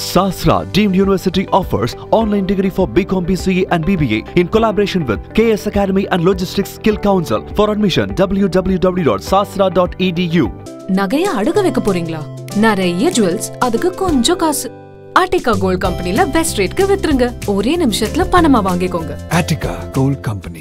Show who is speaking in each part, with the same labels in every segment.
Speaker 1: Sasra Deemed University offers online degree for BCom BCE and BBA in collaboration with KS Academy and Logistics Skill Council. For admission, www.sasra.edu.
Speaker 2: நகைய அடுக்க வைக்க போறீங்களா நிறைய jewels அதுக்கு கொஞ்சம் காசு ஆர்டிகா கோல்ட் கம்பெனில பெஸ்ட் ரேட்க்கு வித்துருங்க ஒரே நிமிஷத்துல பணமா வாங்கிக்கோங்க
Speaker 3: Attica Gold Company.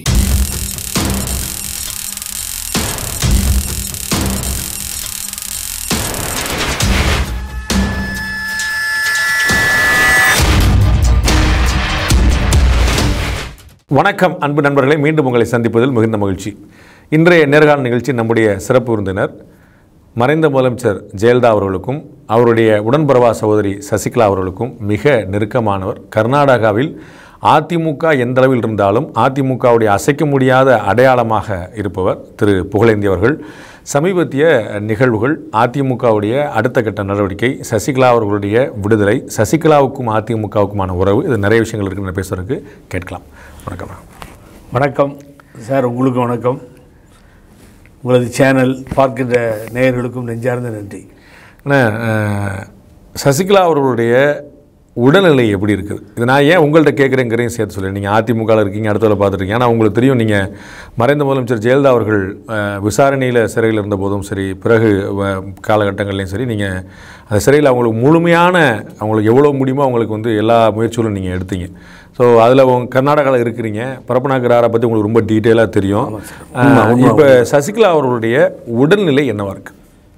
Speaker 4: வணக்கம் அன்பு நண்பர்களே மீண்டும் உங்களை சந்திப்பதில் மிகுந்த மகிழ்ச்சி இன்றைய நேர்காணல் நிகழ்ச்சி நம்முடைய சிறப்பு விருந்தினர் மறைந்த முதலமைச்சர் ஜெயலலிதா அவர்களுக்கும் அவருடைய உடன்பிறவா சகோதரி சசிகலா அவர்களுக்கும் மிக நெருக்கமானவர் கர்நாடகாவில் அதிமுக எந்த அளவில் இருந்தாலும் அதிமுகவுடைய அசைக்க முடியாத அடையாளமாக இருப்பவர் திரு புகழேந்தி அவர்கள் சமீபத்திய நிகழ்வுகள் அதிமுகவுடைய அடுத்த கட்ட நடவடிக்கை சசிகலா அவர்களுடைய விடுதலை சசிகலாவுக்கும் அதிமுகவுக்குமான உறவு இது நிறைய விஷயங்கள் இருக்குன்னு பேசுறதுக்கு கேட்கலாம் வணக்கம்
Speaker 5: வணக்கம் சார் உங்களுக்கு வணக்கம் உங்களது சேனல் பார்க்கின்ற நேயர்களுக்கும் நெஞ்சார்ந்த நன்றி
Speaker 4: அண்ணா, அஹ், சசிகலா அவர்களுடைய உடல்நிலை எப்படி இருக்குது இது நான் ஏன் உங்கள்கிட்ட கேட்குறேங்கிறதையும் சேர்த்து சொல்லுங்கள் நீங்கள் அதிமுகவில் இருக்கீங்க அடுத்தவரை பார்த்துருக்கீங்க ஆனால் உங்களுக்கு தெரியும் நீங்கள் மறைந்த முதலமைச்சர் ஜெயலலிதா அவர்கள் அஹ், விசாரணையில் சிறையில் இருந்த போதும் சரி பிறகு வ- காலகட்டங்கள்லையும் சரி நீங்கள் அந்த சிறையில் அவங்களுக்கு முழுமையான அவங்களுக்கு எவ்வளோ முடியுமோ அவங்களுக்கு வந்து எல்லா முயற்சிகளும் நீங்கள் எடுத்தீங்க ஸோ அதில் உங்க கர்நாடகாவில் இருக்கிறீங்க பரப்பனாக்கராரை பற்றி உங்களுக்கு ரொம்ப டீட்டெயிலாக தெரியும் இப்போ சசிகலா அவர்களுடைய உடல்நிலை என்னவா இருக்குது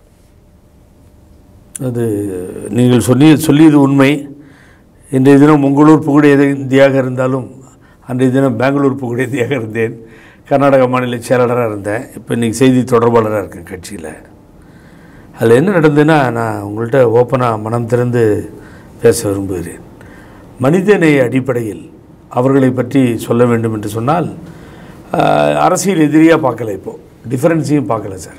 Speaker 5: அது நீங்கள் சொல்லி சொல்லியது உண்மை இன்றைய தினம் உங்களூர் புகழேந்தியாக இருந்தாலும் அன்றைய தினம் பெங்களூர் புகழேந்தியாக இருந்தேன் கர்நாடக மாநில செயலாளராக இருந்தேன் இப்போ இன்றைக்கி செய்தி தொடர்பாளராக இருக்கேன் கட்சியில் அதில் என்ன நடந்ததுன்னா நான் உங்கள்கிட்ட ஓப்பனாக மனம் திறந்து பேச விரும்புகிறேன் மனிதநேய அடிப்படையில் அவர்களை பற்றி சொல்ல வேண்டும் என்று சொன்னால் ஆஹ், அரசியல் எதிரியாக பார்க்கல இப்போது டிஃபரன்ஸையும் பார்க்கல சார்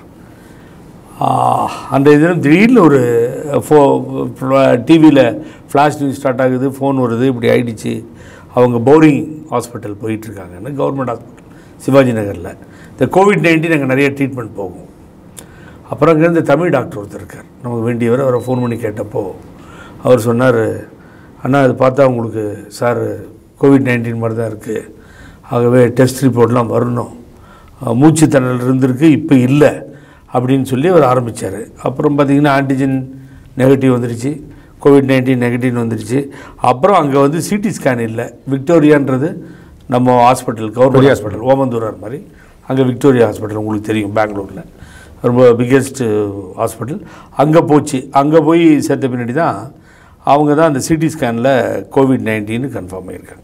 Speaker 5: ஆஹ், அன்றைய தினம் திடீர்னு ஒரு ஃபோ டிவியில் ஃப்ளாஷ் நியூஸ் ஸ்டார்ட் ஆகுது ஃபோன் வருது இப்படி ஆயிடுச்சு அவங்க பௌரிங் ஹாஸ்பிட்டல் போயிட்டுருக்காங்கன்னு கவர்மெண்ட் ஹாஸ்பிட்டல் சிவாஜி நகரில் இந்த கோவிட் நைன்டீன் அங்கே நிறைய ட்ரீட்மெண்ட் போகும் அப்புறம் அங்கேருந்து தமிழ் டாக்டர் ஒருத்தர் இருக்கார் நமக்கு வேண்டியவர் அவரை ஃபோன் பண்ணி கேட்டப்போ அவர் சொன்னார் அண்ணா அது பார்த்தா உங்களுக்கு சார் கோவிட் நைன்டீன் மாதிரி தான் இருக்குது ஆகவே டெஸ்ட் ரிப்போர்ட்லாம் வரணும் அஹ், மூச்சு திணறல் இருந்திருக்கு இப்போ இல்லை அப்படின்னு சொல்லி அவர் ஆரம்பித்தார் அப்புறம் பார்த்திங்கன்னா ஆன்டிஜன் நெகட்டிவ் வந்துடுச்சு கோவிட் நைன்டீன் நெகட்டிவ் வந்துடுச்சு அப்புறம் அங்கே வந்து சிடி ஸ்கேன் இல்லை விக்டோரியான்றது நம்ம ஹாஸ்பிட்டல் கவர்மெண்ட் ஹாஸ்பிட்டல் ஓமந்தூரார் மாதிரி அங்கே விக்டோரியா ஹாஸ்பிட்டல் உங்களுக்கு தெரியும் பெங்களூரில் ரொம்ப பிக்கெஸ்ட் ஹாஸ்பிட்டல் அங்கே போச்சு அங்கே போய் சேர்த்த பின்னாடி தான் அவங்க தான் அந்த சிடி ஸ்கேனில் கோவிட் நைன்டீன் கன்ஃபார்ம் ஆகியிருக்காங்க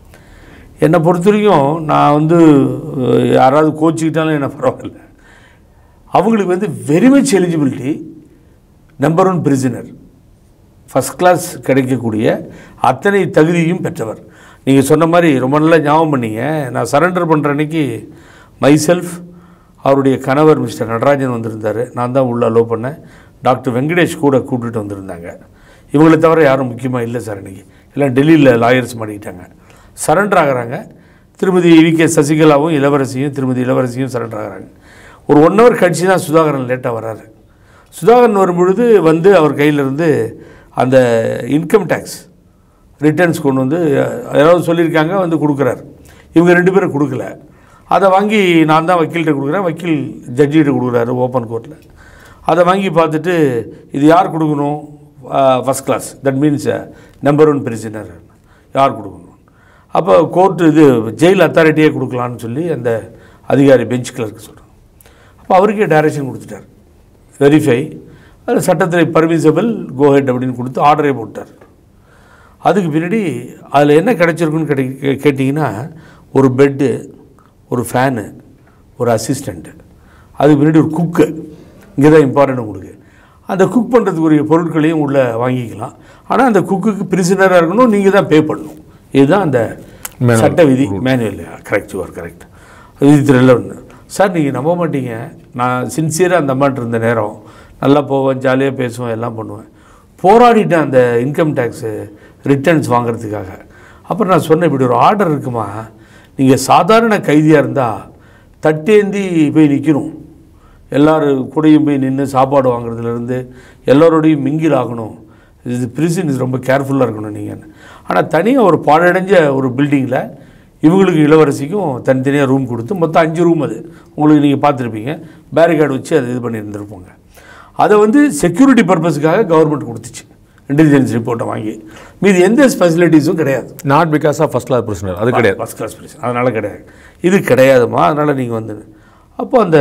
Speaker 5: என்னை பொறுத்த வரைக்கும் நான் வந்து அஹ், யாராவது கோச்சிக்கிட்டாலும் என்ன பரவாயில்ல அவங்களுக்கு வந்து very much eligibility number one prisoner first class கிடைக்கக்கூடிய அத்தனை தகுதியும் பெற்றவர் நீங்கள் சொன்ன மாதிரி ரொம்ப நல்லா ஞாபகம் பண்ணீங்க நான் சரண்டர் பண்ணுற அன்னைக்கு மைசெல்ஃப் அவருடைய கணவர் மிஸ்டர் நடராஜன் வந்திருந்தார் நான் தான் உள்ள அலோவ் பண்ணேன் டாக்டர் வெங்கடேஷ் கூட கூப்பிட்டுட்டு வந்திருந்தாங்க இவங்களை தவிர யாரும் முக்கியமாக இல்லை சார் இன்னைக்கு எல்லாம் டெல்லியில் லாயர்ஸ் மாட்டிக்கிட்டாங்க சரண்டர் ஆகுறாங்க திருமதி வி கே சசிகலாவும் இளவரசியும் திருமதி இளவரசியும் சரண்டர் ஆகுறாங்க ஒரு ஒன் ஹவர் கழிச்சு தான் சுதாகரன் லேட்டாக வர்றாரு சுதாகரன் வரும்பொழுது வந்து அவர் கையிலிருந்து அந்த இன்கம் டேக்ஸ் ரிட்டர்ன்ஸ் கொண்டு வந்து யாராவது சொல்லியிருக்காங்க வந்து கொடுக்குறாரு இவங்க ரெண்டு பேரும் கொடுக்கல அதை வாங்கி நான் தான் வக்கீல்கிட்ட கொடுக்குறேன் வக்கீல் ஜட்ஜிகிட்ட கொடுக்குறாரு ஓப்பன் கோர்ட்டில் அதை வாங்கி பார்த்துட்டு இது யார் கொடுக்கணும் first class that means number one prisoner யார் கொடுக்கணும் அப்போ கோர்ட்டு இது ஜெயில் அத்தாரிட்டியே கொடுக்கலான்னு சொல்லி அந்த அதிகாரி பெஞ்ச் கிளர்க்கு சொல்கிறாங்க அப்போ அவருக்கே டைரக்ஷன் கொடுத்துட்டார் வெரிஃபை அது சட்டத்தில் பர்மிசபிள் கோஹெட் அப்படின்னு கொடுத்து ஆர்டரே போட்டார் அதுக்கு பின்னாடி அதில் என்ன கிடச்சிருக்குன்னு கிடை கே- கேட்டிங்கன்னா ஒரு பெட்டு ஒரு ஃபேனு ஒரு அசிஸ்டண்ட்டு அதுக்கு பின்னாடி ஒரு குக்கு இங்கே தான் இம்பார்ட்டன்ட் உங்களுக்கு அந்த குக் பண்ணுறதுக்குரிய பொருட்களையும் உள்ளே வாங்கிக்கலாம் ஆனால் அந்த குக்குக்கு பிரிசனராக இருக்கணும் நீங்கள் தான் பே பண்ணணும் இதுதான் அந்த சட்ட விதி மேனுவல் கரெக்ட் யுவர் கரெக்ட் இது ரெலவெண்ட் சார் நீங்கள் நம்ப மாட்டீங்க நான் சின்சியராக அந்த அம்மாட்ட இருந்த நேரம் நல்லா போவேன் ஜாலியாக பேசுவேன் எல்லாம் பண்ணுவேன் போராடிட்டேன் அந்த இன்கம் டேக்ஸு ரிட்டர்ன்ஸ் வாங்குறதுக்காக அப்புறம் நான் சொன்னேன் இப்படி ஒரு ஆர்டர் இருக்குமா நீங்கள் சாதாரண கைதியாக இருந்தால் தட்டேந்தி போய் நிற்கணும் எல்லாரும் கூடயும் போய் நின்று சாப்பாடு வாங்குறதுலேருந்து எல்லோரோடையும் மிங்கில் ஆகணும் இது prison இது ரொம்ப கேர்ஃபுல்லாக இருக்கணும் நீங்கள் ஆனால் தனியாக ஒரு பாழடைஞ்ச ஒரு பில்டிங்கில் இவங்களுக்கு இளவரசிக்கும் தனித்தனியாக ரூம் கொடுத்து மொத்தம் அஞ்சு ரூம் அது உங்களுக்கு நீங்கள் பார்த்துருப்பீங்க பேரிகார்டு வச்சு அது இது பண்ணியிருந்திருப்போங்க அதை வந்து செக்யூரிட்டி பர்பஸுக்காக கவர்மெண்ட் கொடுத்துச்சு இன்டெலிஜென்ஸ் ரிப்போர்ட்டை வாங்கி மீது எந்த ஃபெசிலிட்டிஸும் கிடையாது
Speaker 4: not because of first class பிரச்சனை அது கிடையாது
Speaker 5: ஃபஸ்ட் கிளாஸ் பிரிசன் அதனால் கிடையாது இது கிடையாதுமா அதனால் நீங்கள் வந்து அப்போ அந்த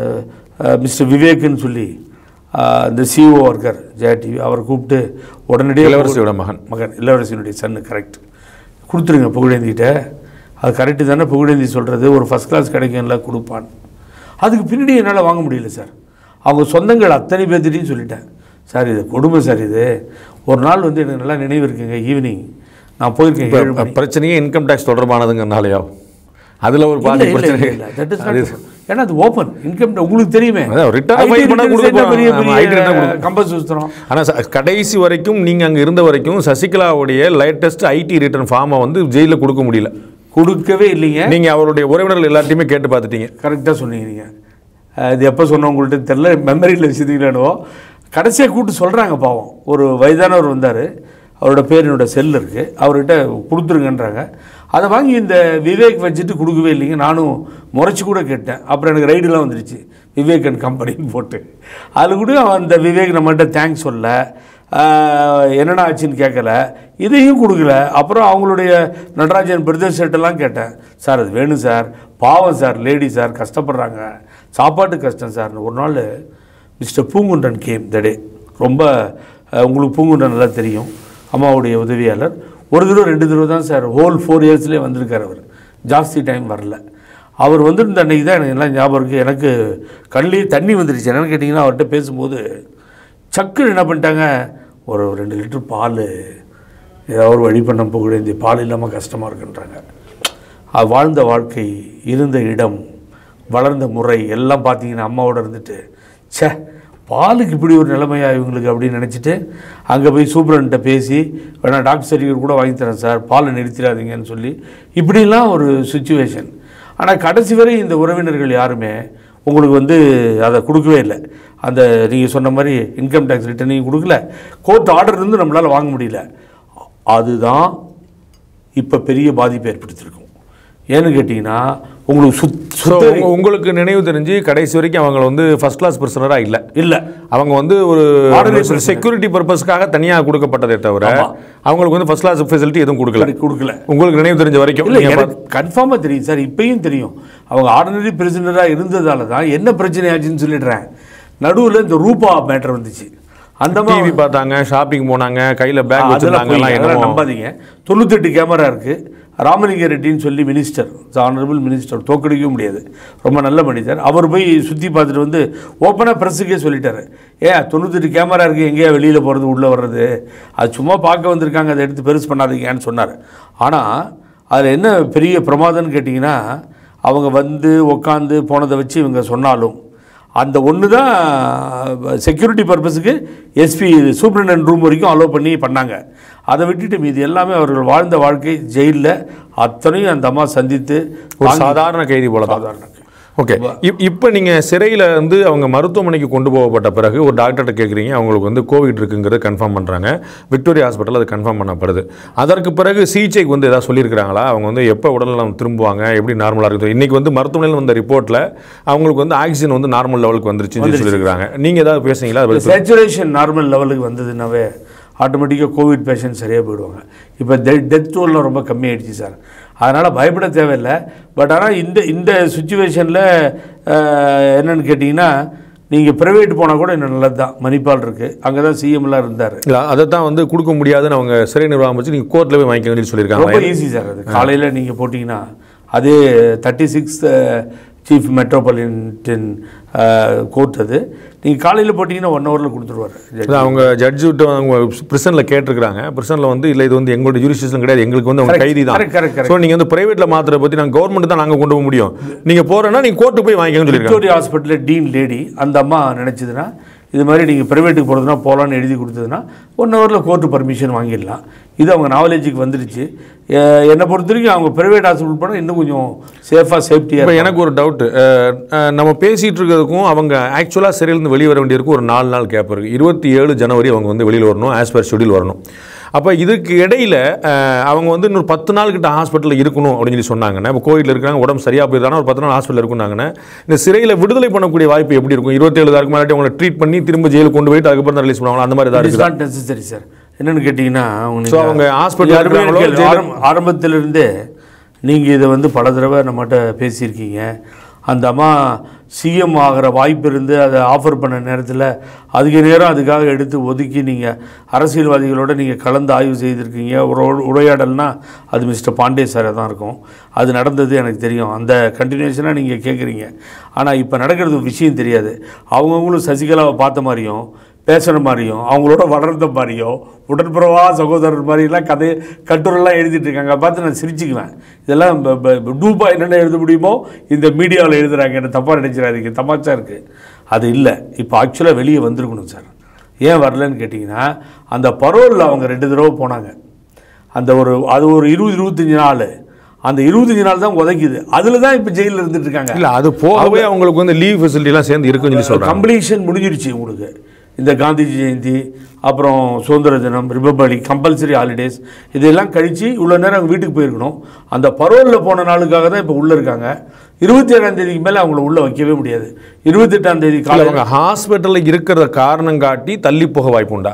Speaker 5: மிஸ்டர் விவேக்னு சொல்லி அஹ், அந்த சிஓ ஒர்க்கர் ஜெயா டிவி அவரை கூப்பிட்டு உடனடியாக
Speaker 4: இளவரசியோட மகன்
Speaker 5: மகன் இளவரசியினுடைய சன்னு கரெக்ட் கொடுத்துருங்க புகழேந்திகிட்ட அது கரெக்டு தானே புகழேந்தி சொல்கிறது ஒரு ஃபஸ்ட் கிளாஸ் கிடைக்கும்ல கொடுப்பான் அதுக்கு பின்னாடி என்னால் வாங்க முடியல சார் அவங்க சொந்தங்கள் அத்தனை பேர்த்திட்டையும் சொல்லிட்டேன் சார் இது கொடுமை சார் இது ஒரு நாள் வந்து எனக்கு நல்லா நினைவு இருக்குங்க ஈவினிங் நான் போயிருக்கேன் ஏழு
Speaker 4: இப்போ
Speaker 5: மணி
Speaker 4: பிரச்சனையே இன்கம் டேக்ஸ் தொடர்பானதுங்கனாலயாவோ அதில் ஒரு
Speaker 5: இல்ல,
Speaker 4: பாதி
Speaker 5: இல்ல,
Speaker 4: பிரச்சனை
Speaker 5: இல்ல, இல்ல. That is not- ஏன்னா அது ஓப்பன் இன்கம் உங்களுக்கு தெரியுமே
Speaker 4: அதான் return
Speaker 5: IT
Speaker 4: file பண்ணா
Speaker 5: returns
Speaker 4: கொடுக்க
Speaker 5: என்ன பெரிய
Speaker 4: போறோம். ஆமா, IT return
Speaker 5: பெரிய
Speaker 4: கொடுக்க-
Speaker 5: கம்பஸ் சுத்துறோம்
Speaker 4: ஆனால் கடைசி வரைக்கும் நீங்கள் அங்கே இருந்த வரைக்கும் சசிகலாவுடைய லேட்டஸ்ட் ஐடி ரிட்டர்ன் ஃபார்மை வந்து ஜெயிலில் கொடுக்க முடியல
Speaker 5: கொடுக்கவே இல்லைங்க
Speaker 4: நீங்கள் அவருடைய உறவினர்கள் எல்லாத்தையுமே கேட்டு பார்த்துட்டீங்க
Speaker 5: கரெக்டாக சொன்னீங்க நீங்கள் இது எப்போ சொன்ன உங்கள்கிட்ட தெரில மெமரியில் வச்சுருந்தீங்களானோ கடைசியாக கூப்பிட்டு சொல்கிறாங்க பாவம் ஒரு வயதானவர் வந்தார் அவரோட பேர் என்னோட செல் இருக்குது அவர்கிட்ட கொடுத்துருங்கன்றாங்க அதை வாங்கி இந்த விவேக் வச்சுட்டு கொடுக்கவே இல்லைங்க நானும் முறைச்சி கூட கேட்டேன் அப்புறம் எனக்கு ரைடுலாம் வந்துருச்சு விவேக் அண்ட் கம்பெனின்னு போட்டு அதில் கூட அந்த விவேக் நம்மகிட்ட தேங்க்ஸ் சொல்ல ஆஹ், என்னடா ஆச்சுன்னு கேட்கல இதையும் கொடுக்கல அப்புறம் அவங்களுடைய நடராஜன் பிரதர் செட்டெல்லாம் கேட்டேன் சார் அது வேணும் சார் பாவம் சார் லேடி சார் கஷ்டப்படுறாங்க சாப்பாட்டு கஷ்டம் சார் ஒரு நாள் mister Poongundran came the day ரொம்ப அஹ், உங்களுக்கு பூங்குன்றன் நல்லா தெரியும் அம்மாவுடைய உதவியாளர் ஒரு தடவை ரெண்டு தடவை தான் சார் ஹோல் ஃபோர் இயர்ஸ்லேயே வந்திருக்கார் அவர் ஜாஸ்தி டைம் வரல அவர் வந்திருந்த அன்றைக்கி தான் எனக்கு எல்லாம் ஞாபகம் இருக்குது எனக்கு கண்ணிலே தண்ணி வந்துருச்சு என்னன்னு கேட்டிங்கன்னா அவர்கிட்ட பேசும்போது சக்குன்னு என்ன பண்ணிட்டாங்க ஒரு ரெண்டு லிட்டர் பால் ஏதாவது ஒரு வழி பண்ண போக இந்த பால் இல்லாமல் கஷ்டமாக இருக்குன்றாங்க அது வாழ்ந்த வாழ்க்கை இருந்த இடம் வளர்ந்த முறை எல்லாம் பார்த்தீங்கன்னா அம்மாவோட இருந்துட்டு ச்சே பாலுக்கு இப்படி ஒரு நிலைமையா இவங்களுக்கு அப்படின்னு நினச்சிட்டு அங்கே போய் சூப்பரன்ட்ட பேசி வேணா டாக்டர் சர்டிஃபிகேட் கூட வாங்கி தரேன் சார் பாலை நிறுத்திடாதீங்கன்னு சொல்லி இப்படிலாம் ஒரு சுச்சுவேஷன் ஆனால் கடைசி வரை இந்த உறவினர்கள் யாருமே உங்களுக்கு வந்து அதை கொடுக்கவே இல்லை அந்த நீங்கள் சொன்ன மாதிரி இன்கம் டேக்ஸ் ரிட்டர்னையும் கொடுக்கல கோர்ட் ஆர்டர் இருந்து நம்மளால் வாங்க முடியல அதுதான் இப்போ பெரிய பாதிப்பை ஏற்படுத்தியிருக்கும் ஏன்னு கேட்டிங்கன்னா உங்களுக்கு சுத்
Speaker 4: ஸோ
Speaker 5: சுத்த
Speaker 4: உங்களுக்கு நினைவு தெரிஞ்சு கடைசி வரைக்கும் அவங்க வந்து ஃபர்ஸ்ட் கிளாஸ் பர்சனராக இல்லை
Speaker 5: இல்லை
Speaker 4: அவங்க வந்து ஒரு
Speaker 5: Ordinary person.
Speaker 4: செக்யூரிட்டி பர்பஸ்க்காக தனியாக கொடுக்கப்பட்டதே தவிர அவங்களுக்கு வந்து ஃபர்ஸ்ட் கிளாஸ் ஃபெசிலிட்டி எதுவும் கொடுக்கல
Speaker 5: கொடுக்கல
Speaker 4: உங்களுக்கு நினைவு தெரிஞ்ச வரைக்கும்
Speaker 5: இல்லை
Speaker 4: நீங்க
Speaker 5: எனக்கு கன்ஃபார்மாக தெரியும் சார் இப்பயும் தெரியும் அவங்க ஆர்டினரி பிரிசனராக இருந்ததால தான் என்ன பிரச்சனை ஆச்சுன்னு சொல்லிடுறேன் நடுவில் இந்த ரூபா மேட்டர் வந்துச்சு அந்த மாதிரி
Speaker 4: டிவி பார்த்தாங்க ஷாப்பிங் போனாங்க கையில் பேக்
Speaker 5: அதெல்லாம்
Speaker 4: வச்சிருந்தாங்க
Speaker 5: பொய்.
Speaker 4: எல்லாம்
Speaker 5: அதெல்லாம்
Speaker 4: என்னமோ
Speaker 5: நம்பாதீங்க தொண்ணூத்தெட்டு கேமரா இருக்குது ராமலிங்க ரெட்டின்னு சொல்லி மினிஸ்டர் ஆனரபிள் மினிஸ்டர் தோக்கடிக்கவே முடியாது ரொம்ப நல்ல மனிதர் அவர் போய் சுற்றி பார்த்துட்டு வந்து ஓப்பனாக ப்ரெஸ்ஸுக்கே சொல்லிட்டாரு ஏன் தொண்ணூத்தெட்டு கேமரா இருக்குது எங்கேயா வெளியில் போகிறது உள்ளே வர்றது அது சும்மா பார்க்க வந்திருக்காங்க அதை எடுத்து பெருசு பண்ணாதீங்கன்னு சொன்னார் ஆனால் அதில் என்ன பெரிய பிரமாதம்னு கேட்டிங்கன்னா அவங்க வந்து உக்காந்து போனதை வச்சு இவங்க சொன்னாலும் அந்த ஒன்று தான் செக்யூரிட்டி பர்பஸுக்கு எஸ்பி சூப்பரண்ட் ரூம் வரைக்கும் அலோவ் பண்ணி பண்ணாங்க அதை விட்டுட்டு மீது எல்லாமே அவர்கள் வாழ்ந்த வாழ்க்கை ஜெயிலில் அத்தனையும் அந்த அம்மா சந்தித்து
Speaker 4: ஒரு சாதாரண கைதி போல தான்
Speaker 5: சாதாரண
Speaker 4: ஓகே இப்போ நீங்கள் சிறையில் வந்து அவங்க மருத்துவமனைக்கு கொண்டு போகப்பட்ட பிறகு ஒரு டாக்டர்கிட்ட கேட்குறீங்க அவங்களுக்கு வந்து கோவிட் இருக்குங்கிறத கன்ஃபார்ம் பண்ணுறாங்க விக்டோரியா ஹாஸ்பிட்டல் அது கன்ஃபார்ம் பண்ணப்படுது அதற்கு பிறகு சிகிச்சைக்கு வந்து ஏதாவது சொல்லியிருக்கிறாங்களா அவங்க வந்து எப்போ உடல்நலம் திரும்புவாங்க எப்படி நார்மலாக இருக்குது இன்றைக்கி வந்து மருத்துவமனையில் வந்த ரிப்போர்ட்டில் அவங்களுக்கு வந்து ஆக்சிஜன் வந்து நார்மல் லெவலுக்கு வந்துருச்சுன்னு சொல்லி சொல்லியிருக்காங்க நீங்கள் ஏதாவது பேசுனீங்களா அதை பத்தி?
Speaker 5: சேச்சுரேஷன் நார்மல் லெவலுக்கு வந்ததுனாவே ஆட்டோமேட்டிக்காக கோவிட் பேஷண்ட் சரியாக போயிடுவாங்க இப்போ டெத் டோல்லாம் ரொம்ப கம்மியாயிடுச்சு சார் அதனால் பயப்பட தேவையில்லை பட் ஆனால் இந்த இந்த சுச்சுவேஷனில் என்னன்னு கேட்டிங்கன்னா நீங்கள் ப்ரைவேட் போனால் கூட இன்னும் நல்லது தான் மணிப்பால் இருக்குது அங்கே தான் சிஎம்லாம் இருந்தார்
Speaker 4: இல்லை அதை தான் வந்து கொடுக்க முடியாதுன்னு அவங்க சிறை நிர்வாகம் வச்சு நீங்கள் கோர்ட்டில் போய் வாங்கிக்கணும்னு சொல்லி
Speaker 5: ரொம்ப
Speaker 4: சொல்லியிருக்காங்க
Speaker 5: ஈஸி சார் அது காலையில் நீங்கள் போட்டிங்கன்னா அதே thirty six chief metropolitan court அது நீங்கள் காலையில் போட்டிங்கன்னா ஒன் ஹவரில் கொடுத்துருவார்
Speaker 4: அது அவங்க ஜட்ஜு விட்டு அவங்க பிரிசனில் கேட்டிருக்காங்க பிரிசனில் வந்து இல்லை இது வந்து எங்களோட ஜூரிஸ்டிஷன் கிடையாது எங்களுக்கு வந்து அவங்க
Speaker 5: Correct,
Speaker 4: கைதி தான்
Speaker 5: correct, correct, correct.
Speaker 4: ஸோ நீங்கள் வந்து பிரைவேட்டில் மாத்திரை பற்றி நாங்கள் கவர்மெண்ட் தான் நாங்கள் கொண்டு போக முடியும் நீங்கள் போகிறேன்னா நீங்கள் கோர்ட்டுக்கு போய் வாங்கிக்கணும்னு சொல்லியிருக்காங்க
Speaker 5: விக்டோரியா ஹாஸ்பிட்டலில் டீன் லேடி அந்த அம்மா நினச்சதுன்னா இது மாதிரி நீங்கள் ப்ரைவேட்டுக்கு போகிறதுனா போகலான்னு எழுதி கொடுத்ததுன்னா ஒன் ஹவரில் கோர்ட்டு பர்மிஷன் வாங்கிடலாம் இது அவங்க நாலேஜுக்கு வந்துடுச்சு அஹ் என்னை பொறுத்த வரைக்கும் அவங்க ப்ரைவேட் ஹாஸ்பிட்டல் போனால் இன்னும் கொஞ்சம் சேஃபாக
Speaker 4: இப்போ
Speaker 5: சேஃப்டியாக
Speaker 4: எனக்கு ஒரு டவுட்டு நம்ம பேசிகிட்டு இருக்கிறதுக்கும் அவங்க ஆக்சுவலாக சிறையிலேருந்து வெளியே வர வேண்டியிருக்கும் ஒரு நாலு நாள் கேப் இருக்குது இருபத்தி ஏழு ஜனவரி அவங்க வந்து வெளியில் வரணும் ஆஸ் பர் ஷெடியூல் வரணும் அப்போ இதுக்கு இடையில அஹ், அவங்க வந்து இன்னொரு பத்து நாள் கிட்ட ஹாஸ்பிட்டலில் இருக்கணும் அப்படின்னு சொல்லி சொன்னாங்கன்னா இப்போ கோவிலில் இருக்காங்க உடம்பு சரியாக போயிருந்தாங்கன்னா ஒரு பத்து நாள் ஹாஸ்பிட்டல் இருக்குன்னாங்கன்னா இந்த சிறையில் விடுதலை பண்ணக்கூடிய வாய்ப்பு எப்படி இருக்கும் இருபத்தேழு தாருக்கு மேலே அவங்களை ட்ரீட் பண்ணி திரும்ப ஜெயிலுக்கு கொண்டு போயிட்டு அதுக்கப்புறம் தான் ரிலீஸ் பண்ணுவாங்க அந்த மாதிரி ஏதாவது
Speaker 5: இட் இஸ்
Speaker 4: இருக்குதா?
Speaker 5: நாட் நெசசரி சார் என்னன்னு கேட்டிங்கன்னா
Speaker 4: So, அவங்க hospital ல இருக்கிறாங்களோ, ஜெயிலு-
Speaker 5: ஆரம்பத்திலிருந்தே நீங்கள் இதை வந்து பல தடவை நம்மகிட்ட பேசியிருக்கீங்க அந்த அம்மா சிஎம் ஆகிற வாய்ப்பு இருந்து அதை ஆஃபர் பண்ண நேரத்தில் அதிக நேரம் அதுக்காக எடுத்து ஒதுக்கி நீங்கள் அரசியல்வாதிகளோட நீங்கள் கலந்து ஆய்வு செய்திருக்கீங்க ஒரு உரையாடல்னா அது மிஸ்டர் பாண்டே சாரை தான் இருக்கும் அது நடந்தது எனக்கு தெரியும் அந்த கண்டினியூஷனாக நீங்கள் கேட்குறீங்க ஆனால் இப்போ நடக்கிறது ஒரு விஷயம் தெரியாது அவங்கவுங்களும் சசிகலாவை பார்த்த மாதிரியும் பேசுகிற மாதிரியும் அவங்களோட வளர்ந்த மாதிரியும் உடன்பிறவா சகோதரர் மாதிரிலாம் கதை கட்டுரைலாம் எழுதிட்டு இருக்காங்க பார்த்து நான் சிரிச்சுக்குவேன் இதெல்லாம் ப- ப- ப- டூபா என்னென்ன எழுத முடியுமோ இந்த மீடியாவில் எழுதுறாங்க என்ன தப்பாக நினைச்சிடாதீங்க தமாச்சா இருக்குது அது இல்லை இப்போ ஆக்சுவலாக வெளியே வந்திருக்கணும் சார் ஏன் வரலன்னு கேட்டிங்கன்னா அந்த பரோலில் அவங்க ரெண்டு தடவை போனாங்க அந்த ஒரு அது ஒரு இருபது இருபத்தஞ்சி நாள் அந்த இருபத்தஞ்சி நாள் தான் உதைக்குது அதில் தான் இப்போ ஜெயிலில் இருந்துட்டு இருக்காங்க
Speaker 4: இல்லை அது போகவே அவங்களுக்கு வந்து லீவ் ஃபெசிலிட்டிலாம் சேர்ந்து இருக்குன்னு சொல்லி சொல்கிறாங்க
Speaker 5: கம்ப்ளீஷன் முடிஞ்சிருச்சு உங்களுக்கு இந்த காந்தி ஜெயந்தி அப்புறம் சுதந்திர தினம் ரிபப்ளிக் கம்பல்சரி ஹாலிடேஸ் இதெல்லாம் கழித்து இவ்வளோ நேரம் அவங்க வீட்டுக்கு போயிருக்கணும் அந்த பரோலில் போன நாளுக்காக தான் இப்போ உள்ளே இருக்காங்க இருபத்தி ஏழாம் தேதிக்கு மேலே அவங்கள உள்ளே வைக்கவே முடியாது இருபத்தெட்டாம் தேதி
Speaker 4: இல்லை
Speaker 5: காலை
Speaker 4: அவங்க ஹாஸ்பிட்டலில் இருக்கிற காரணம் காட்டி தள்ளி போக வாய்ப்பு உண்டா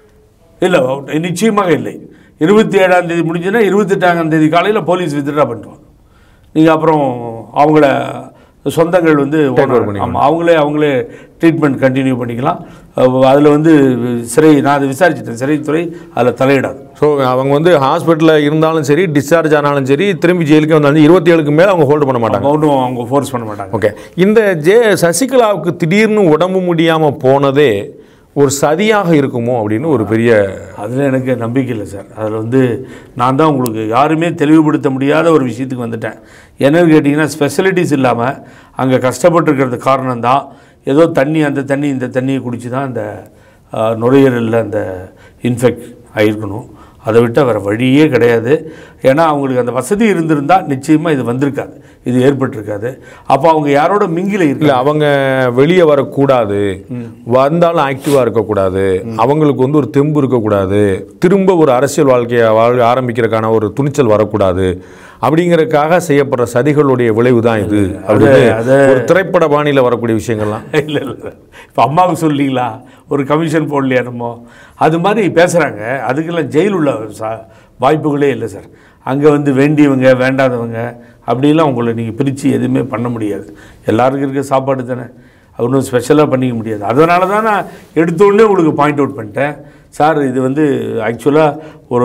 Speaker 5: இல்லை நிச்சயமாக இல்லை இருபத்தி ஏழாம் தேதி முடிஞ்சுன்னா இருபத்தெட்டாம் தேதி காலையில் போலீஸ் வித்ட்ரா பண்ணிடுவாங்க நீங்கள் அப்புறம் அவங்கள சொந்தங்கள் வந்து ஆமாம் அவங்களே அவங்களே ட்ரீட்மெண்ட் கண்டினியூ பண்ணிக்கலாம் அதில் வந்து சிறை நான் அதை விசாரிச்சிட்டேன் சிறைத்துறை அதில் தலையிடாது
Speaker 4: ஸோ அவங்க வந்து ஹாஸ்பிட்டலில் இருந்தாலும் சரி டிஸ்சார்ஜ் ஆனாலும் சரி திரும்பி ஜெயிலுக்கு வந்தாலும் இருபத்தி ஏழுக்கு மேலே அவங்க ஹோல்டு பண்ண மாட்டாங்க
Speaker 5: ஒன்றும் அவங்க ஃபோர்ஸ் பண்ண மாட்டாங்க
Speaker 4: ஓகே இந்த ஜே சசிகலாவுக்கு திடீர்னு உடம்பு முடியாமல் போனதே ஒரு சதியாக இருக்குமோ அப்படின்னு ஒரு பெரிய
Speaker 5: அதில் எனக்கு நம்பிக்கை இல்லை சார் அதில் வந்து நான் தான் உங்களுக்கு யாருமே தெளிவுபடுத்த முடியாத ஒரு விஷயத்துக்கு வந்துட்டேன் என்னன்னு கேட்டிங்கன்னா ஸ்பெஷலிட்டிஸ் இல்லாமல் அங்கே கஷ்டப்பட்டுருக்கிறது காரணம் தான் ஏதோ தண்ணி அந்த தண்ணி இந்த தண்ணியை குடிச்சு தான் அந்த ஆஹ், நுரையீரலில் அந்த இன்ஃபெக்ட் ஆகிருக்கணும் அதை விட்டால் வேறு வழியே கிடையாது ஏன்னா அவங்களுக்கு அந்த வசதி இருந்திருந்தால் நிச்சயமாக இது வந்திருக்காது இது ஏற்பட்டிருக்காது அப்போ அவங்க யாரோட மிங்கில
Speaker 4: இல்லை
Speaker 5: இருக்கு
Speaker 4: அவங்க வெளியே வரக்கூடாது வந்தாலும் ஆக்டிவாக இருக்கக்கூடாது அவங்களுக்கு வந்து ஒரு தெம்பு இருக்கக்கூடாது திரும்ப ஒரு அரசியல் வாழ்க்கையை வாழ் ஆரம்பிக்கிறதுக்கான ஒரு துணிச்சல் வரக்கூடாது அப்படிங்கறதுக்காக செய்யப்படுற சதிகளுடைய விளைவு தான் இது அப்படின்னு
Speaker 5: அது-
Speaker 4: ஒரு திரைப்பட பாணியில் வரக்கூடிய விஷயங்கள்லாம்
Speaker 5: இல்லை இல்லை இப்போ அம்மாவுக்கு சொல்லீங்களா ஒரு கமிஷன் போடலையா நம்ம அது மாதிரி பேசுகிறாங்க அதுக்கெல்லாம் ஜெயில் உள்ள சா வாய்ப்புகளே இல்லை சார் அங்கே வந்து வேண்டியவங்க வேண்டாதவங்க அப்படிலாம் உங்களை நீங்கள் பிரித்து எதுவுமே பண்ண முடியாது எல்லாருக்கும் இருக்க சாப்பாடு தானே ஒன்றும் ஸ்பெஷலாக பண்ணிக்க முடியாது அதனால தான் நான் எடுத்த உடனே உங்களுக்கு பாயிண்ட் அவுட் பண்ணிட்டேன் சார் இது வந்து ஆக்சுவலாக ஒரு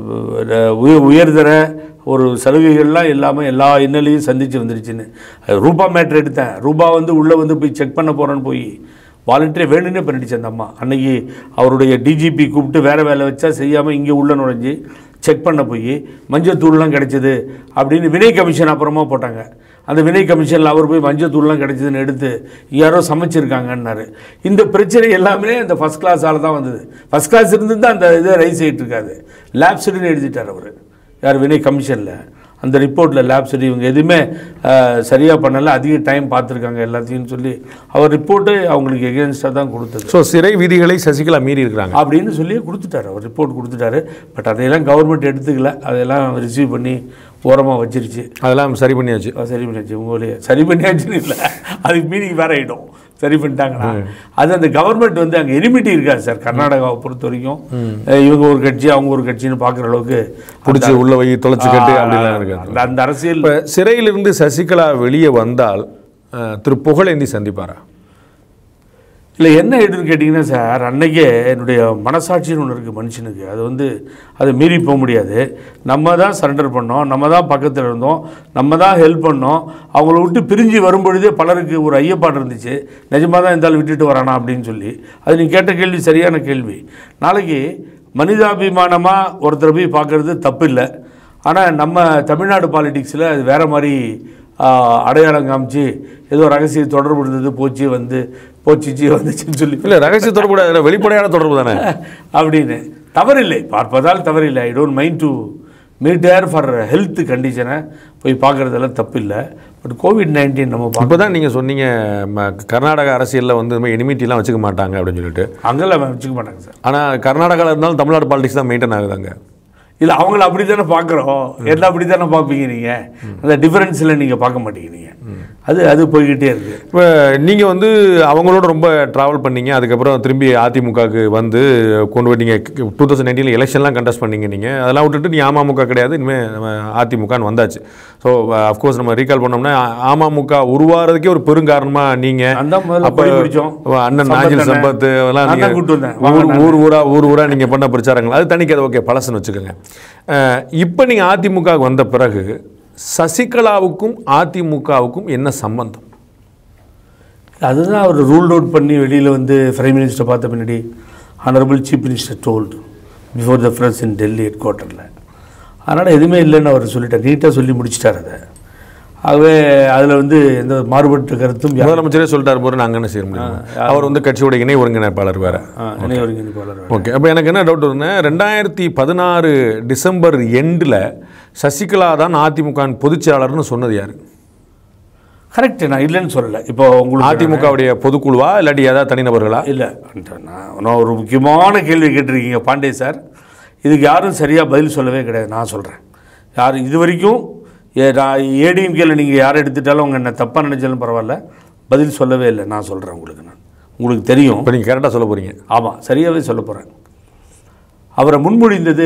Speaker 5: அஹ், உய- உயர்தர ஒரு சலுகைகள்லாம் இல்லாமல் எல்லா இன்னலையும் சந்தித்து வந்துருச்சுன்னு அது ரூபா மேட்ரு எடுத்தேன் ரூபா வந்து உள்ளே வந்து போய் செக் பண்ண போகிறேன்னு போய் வாலண்டியர் வேணும்னே பண்ணிடுச்சு அந்த அம்மா அன்னைக்கு அவருடைய டிஜிபி கூப்பிட்டு வேறு வேலை வச்சா செய்யாமல் இங்கே உள்ள நுழைஞ்சு செக் பண்ண போய் மஞ்சத்தூள்லாம் கிடைச்சது அப்படின்னு வினய் கமிஷன் அப்புறமா போட்டாங்க அந்த வினய் கமிஷனில் அவர் போய் மஞ்சத்தூள்லாம் கிடைச்சதுன்னு எடுத்து யாரோ சமைச்சிருக்காங்கன்னாரு இந்த பிரச்சனை எல்லாமே அந்த ஃபஸ்ட் கிளாஸால் தான் வந்தது ஃபஸ்ட் கிளாஸ் இருந்து தான் அந்த இதை ரைஸ் ஆகிட்டு இருக்காது லேப்ஸ்டுன்னு எழுதிட்டார் அவர் யார் வினய் கமிஷனில் அந்த ரிப்போர்ட்டில் லேப்ஸ்டு இவங்க எதுவுமே சரியாக பண்ணலை அதிக டைம் பார்த்துருக்காங்க எல்லாத்தையும் சொல்லி அவர் ரிப்போர்ட்டு அவங்களுக்கு எகேன்ஸ்டாக தான் கொடுத்தது
Speaker 4: ஸோ சிறை விதிகளை சசிகலா மீறி இருக்கிறாங்க
Speaker 5: அப்படின்னு சொல்லி கொடுத்துட்டாரு அவர் ரிப்போர்ட் கொடுத்துட்டாரு பட் அதையெல்லாம் கவர்மெண்ட் எடுத்துக்கல அதெல்லாம் ரிசீவ் பண்ணி ஓரமாக வச்சிருச்சு
Speaker 4: அதெல்லாம் சரி பண்ணியாச்சு
Speaker 5: அஹ் சரி பண்ணியாச்சு உங்களே சரி பண்ணியாச்சுன்னு இல்லை அதுக்கு மீனிங் வேற ஆகிடும் சரி பண்ணிட்டாங்கன்னா அது அந்த கவர்மெண்ட் வந்து அங்கே எனிமிட்டி இருக்காது சார் கர்நாடகாவை பொறுத்த வரைக்கும் அஹ் இவங்க ஒரு கட்சி அவங்க ஒரு கட்சின்னு பார்க்குற அளவுக்கு
Speaker 4: பிடிச்சி உள்ள வை தொலைச்சு கட்டு அப்படிலாம்
Speaker 5: ஆஹ்
Speaker 4: இருக்காது
Speaker 5: அந்த- அந்த அரசியல்
Speaker 4: இப்போ சிறையிலிருந்து சசிகலா வெளியே வந்தால் அஹ், திரு புகழேந்தி சந்திப்பாரா
Speaker 5: இல்லை என்ன ஏதுன்னு கேட்டிங்கன்னா சார் அன்னைக்கே என்னுடைய மனசாட்சின்னு ஒன்று இருக்குது மனுஷனுக்கு அது வந்து அதை மீறி போக முடியாது நம்ம தான் சரண்டர் பண்ணோம் நம்ம தான் பக்கத்தில் இருந்தோம் நம்ம தான் ஹெல்ப் பண்ணோம் அவங்கள விட்டு பிரிஞ்சு வரும்பொழுதே பலருக்கு ஒரு ஐயப்பாடு இருந்துச்சு நிஜமாக தான் இருந்தாலும் விட்டுட்டு வரானா அப்படின்னு சொல்லி அது நீ கேட்ட கேள்வி சரியான கேள்வி நாளைக்கு மனிதாபிமானமாக ஒருத்தரை போய் பார்க்குறது தப்பு இல்லை ஆனால் நம்ம தமிழ்நாடு பாலிடிக்ஸில் அது வேறு மாதிரி ஆஹ், அடையாளம் காமிச்சு ஏதோ ரகசிய தொடர்பு இருந்தது போச்சு வந்து போச்சுச்சு வந்துச்சுன்னு சொல்லி
Speaker 4: இல்லை ரகசிய தொடர்பு கூட அதுல வெளிப்படையான தொடர்பு தானே
Speaker 5: அப்படின்னு தவறில்லை பார்ப்பதால் தவறில்லை I don't mind to meet her for health கண்டிஷனை போய் பார்க்குறதெல்லாம் தப்பு இல்லை பட் கோவிட் நைன்டீன் நம்ம
Speaker 4: இப்போ
Speaker 5: பார்க்க
Speaker 4: தான் நீங்கள் சொன்னீங்க ம, கர்நாடக அரசியலில் வந்து இந்த மாதிரி எனிமிட்டிலாம் வச்சுக்க மாட்டாங்க அப்படின்னு சொல்லிட்டு
Speaker 5: அங்கெல்லாம் வச்சுக்க மாட்டாங்க சார்
Speaker 4: ஆனால் கர்நாடகாவில் இருந்தாலும் தமிழ்நாடு பாலிடிக்ஸ் தான் மெயின்டைன் ஆகுதாங்க
Speaker 5: இல்லை அவங்கள அப்படி தானே பார்க்குறோம் எல்லாம் அப்படி தானே பார்ப்பீங்க நீங்கள் அந்த டிஃபரன்ஸில் நீங்கள் பார்க்க மாட்டீங்க நீங்கள் அது அது போய்கிட்டே இருக்குது
Speaker 4: இப்போ நீங்கள் வந்து அவங்களோட ரொம்ப ட்ராவல் பண்ணீங்க அதுக்கப்புறம் திரும்பி அதிமுகவுக்கு வந்து கொண்டு போயிட்டீங்க டூ தௌசண்ட் நைன்டீனில் எலெக்ஷன்லாம் கண்டெஸ்ட் பண்ணீங்க நீங்கள் அதெல்லாம் விட்டுட்டு நீ அமமுக கிடையாது இனிமேல் நம்ம அதிமுகன்னு வந்தாச்சு ஸோ அஃப்கோர்ஸ் நம்ம ரீகால் பண்ணோம்னா அ- அமமுக உருவாகிறதுக்கே ஒரு பெருங்காரணமாக நீங்கள்
Speaker 5: அந்த முதல்ல
Speaker 4: அப்போ
Speaker 5: கொடி பிடிச்சோம்.
Speaker 4: அண்ணன்
Speaker 5: சம்பத்
Speaker 4: நாஞ்சில்
Speaker 5: அண்ணன்.
Speaker 4: சம்பத் எல்லாம்
Speaker 5: நான் தான்
Speaker 4: நீங்கள்
Speaker 5: கூட்டு வந்தேன்.
Speaker 4: ஊர்
Speaker 5: வாங்க
Speaker 4: ஊர் ஊரா ஊர் ஊரா நீங்கள் பண்ண பிரச்சாரங்கள் அது தனிக்கு அது ஓகே பழசுன்னு வச்சுக்கோங்க இப்போ நீங்கள் அதிமுகவுக்கு வந்த பிறகு சசிகலாவுக்கும் அதிமுகவுக்கும் என்ன சம்பந்தம்
Speaker 5: அதுதான் அவர் ரூல் அவுட் பண்ணி வெளியில் வந்து பிரைம் மினிஸ்டர் பார்த்த பின்னாடி honourable chief minister told before the press in Delhi head குவார்ட்டரில் அதனால் எதுவுமே இல்லைன்னு அவர் சொல்லிட்டார் நீட்டாக சொல்லி முடிச்சிட்டார் அதை ஆகவே அதில் வந்து எந்த மாறுபட்ட கருத்தும் யா-
Speaker 4: முதலமைச்சரே சொல்லிட்டாரு போற நாங்கள் என்ன செய்ய முடியும் அவர் வந்து கட்சியோட இணை ஒருங்கிணைப்பாளர் வேற
Speaker 5: ஆ, இணை ஒருங்கிணைப்பாளர்
Speaker 4: ஓகே அப்போ எனக்கு என்ன டவுட் வருதுன்னா ரெண்டாயிரத்தி பதினாறு டிசம்பர் எண்டில் சசிகலா தான் அதிமுகவின் பொதுச் செயலாளர்னு சொன்னது யாரு
Speaker 5: கரெக்ட் நான் இல்லைன்னு சொல்லலை இப்போ உங்களுக்கு
Speaker 4: அதிமுகவுடைய பொதுக்குழுவா இல்லாட்டி ஏதாவது தனிநபர்களா
Speaker 5: இல்லை நான் நான் ஒரு முக்கியமான கேள்வி கேட்டிருக்கீங்க பாண்டே சார் இதுக்கு யாரும் சரியாக பதில் சொல்லவே கிடையாது நான் சொல்கிறேன் யார் இது வரைக்கும் ஏ நான் ஏடிஎம்கேல நீங்கள் யாரை எடுத்துட்டாலும் அவங்க என்ன தப்பாக நினைச்சாலும் பரவாயில்ல பதில் சொல்லவே இல்லை நான் சொல்கிறேன் உங்களுக்கு நான் உங்களுக்கு தெரியும்
Speaker 4: இப்போ நீங்கள் கரெக்டாக சொல்ல போறீங்க
Speaker 5: ஆமாம் சரியாகவே சொல்ல போகிறேன் அவரை முன்மொழிந்தது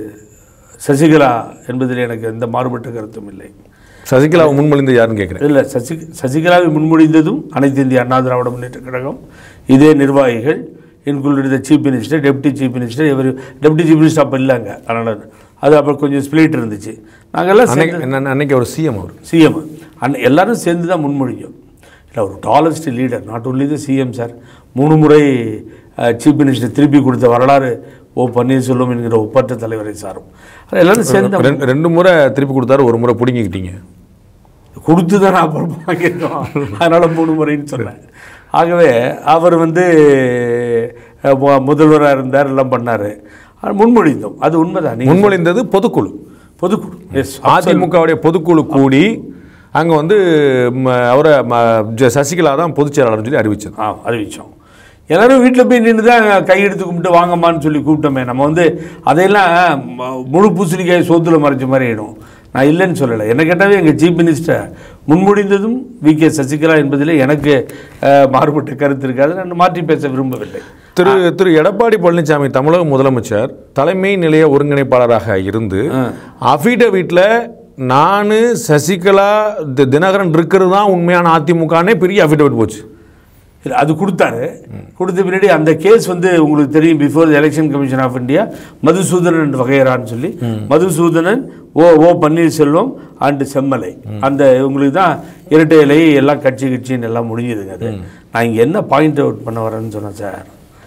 Speaker 5: சசிகலா என்பதில் எனக்கு எந்த மாறுபட்ட கருத்தும் இல்லை
Speaker 4: சசிகலாவை முன்மொழிந்து யாருன்னு கேட்குறேன்
Speaker 5: இல்லை சசி சசிகலாவை முன்மொழிந்ததும் அனைத்து இந்திய அண்ணா திராவிட முன்னேற்ற கழகம் இதே நிர்வாகிகள் included the chief minister deputy chief minister இவர் டெப்டி சீஃப் மினிஸ்டர் அப்போ இல்லைங்க அதனால் அது அப்புறம் கொஞ்சம் ஸ்பிளிட் இருந்துச்சு நாங்கள்லாம்
Speaker 4: அன்னைக்கு
Speaker 5: சேர்ந்து
Speaker 4: என்ன- அன்னைக்கு அவர் சிஎம் அவர்
Speaker 5: சிஎம் அன்னை எல்லாரும் சேர்ந்து தான் முன்மொழிஞ்சோம் இல்லை ஒரு tallest leader not only the CM sir மூணு முறை சீஃப் மினிஸ்டர் திருப்பி கொடுத்த வரலாறு ஓ பன்னீர்செல்வம் என்கிற ஒப்பற்ற தலைவரை சாரும் அது எல்லாரும் சேர்ந்து
Speaker 4: ரெண்டு ரெண்டு முறை திருப்பி கொடுத்தாரு ஒரு முறை பிடுங்கிக்கிட்டீங்க
Speaker 5: கொடுத்து தான் அப்புறம் வாங்கியிருக்கோம் அதனால் மூணு முறைன்னு சொன்னேன் ஆகவே அவர் வந்து அஹ், மு- முதல்வராக இருந்தார் எல்லாம் பண்ணார் முன்மொழிந்தோம் அது உண்மைதான் நீங்கள்
Speaker 4: முன்மொழிந்தது பொதுக்குழு
Speaker 5: பொதுக்குழு எஸ்
Speaker 4: அதிமுகவுடைய பொதுக்குழு கூடி அங்கே வந்து ம, அவரை ம, ஜ- சசிகலா தான் பொதுச் செயலாளர்னு சொல்லி அறிவிச்சது
Speaker 5: ஆ அறிவித்தோம் எல்லாரும் வீட்டில் போய் நின்று தான் கையெடுத்து கும்பிட்டு வாங்கம்மான்னு சொல்லி கூப்பிட்டோமே நம்ம வந்து அதையெல்லாம் ம- முழு பூசணிக்காய் சோத்துல மறைச்ச மாதிரி ஆயிடும் நான் இல்லைன்னு சொல்லலை என்ன கேட்டாவே எங்கள் சீஃப் மினிஸ்டர் முன்மொழிந்ததும் வி கே சசிகலா என்பதில் எனக்கு அஹ், மாறுபட்ட கருத்து இருக்காது நான் மாற்றி பேச விரும்பவில்லை
Speaker 4: திரு திரு எடப்பாடி பழனிசாமி தமிழக முதலமைச்சர் தலைமை நிலைய ஒருங்கிணைப்பாளராக இருந்து அஃபிடவிட்டில் நான் சசிகலா தி- தினகரன் இருக்கிறது தான் உண்மையான அதிமுகனே பெரிய அஃபிடவிட் போச்சு
Speaker 5: இல்ல, அது கொடுத்தாரு கொடுத்த பின்னாடி அந்த கேஸ் வந்து உங்களுக்கு தெரியும் before election commission of India Madhusudhanan வகையறான்னு சொல்லி Madhusudhanan O O Panneerselvam and Semmalai அந்த இவங்களுக்கு தான் இரட்டை இலை எல்லாம் கட்சி கட்சின்னு எல்லாம் முடிஞ்சதுங்க அது நான் இங்கே என்ன பாயிண்ட் அவுட் பண்ண வரேன்னு சொன்னேன் சார்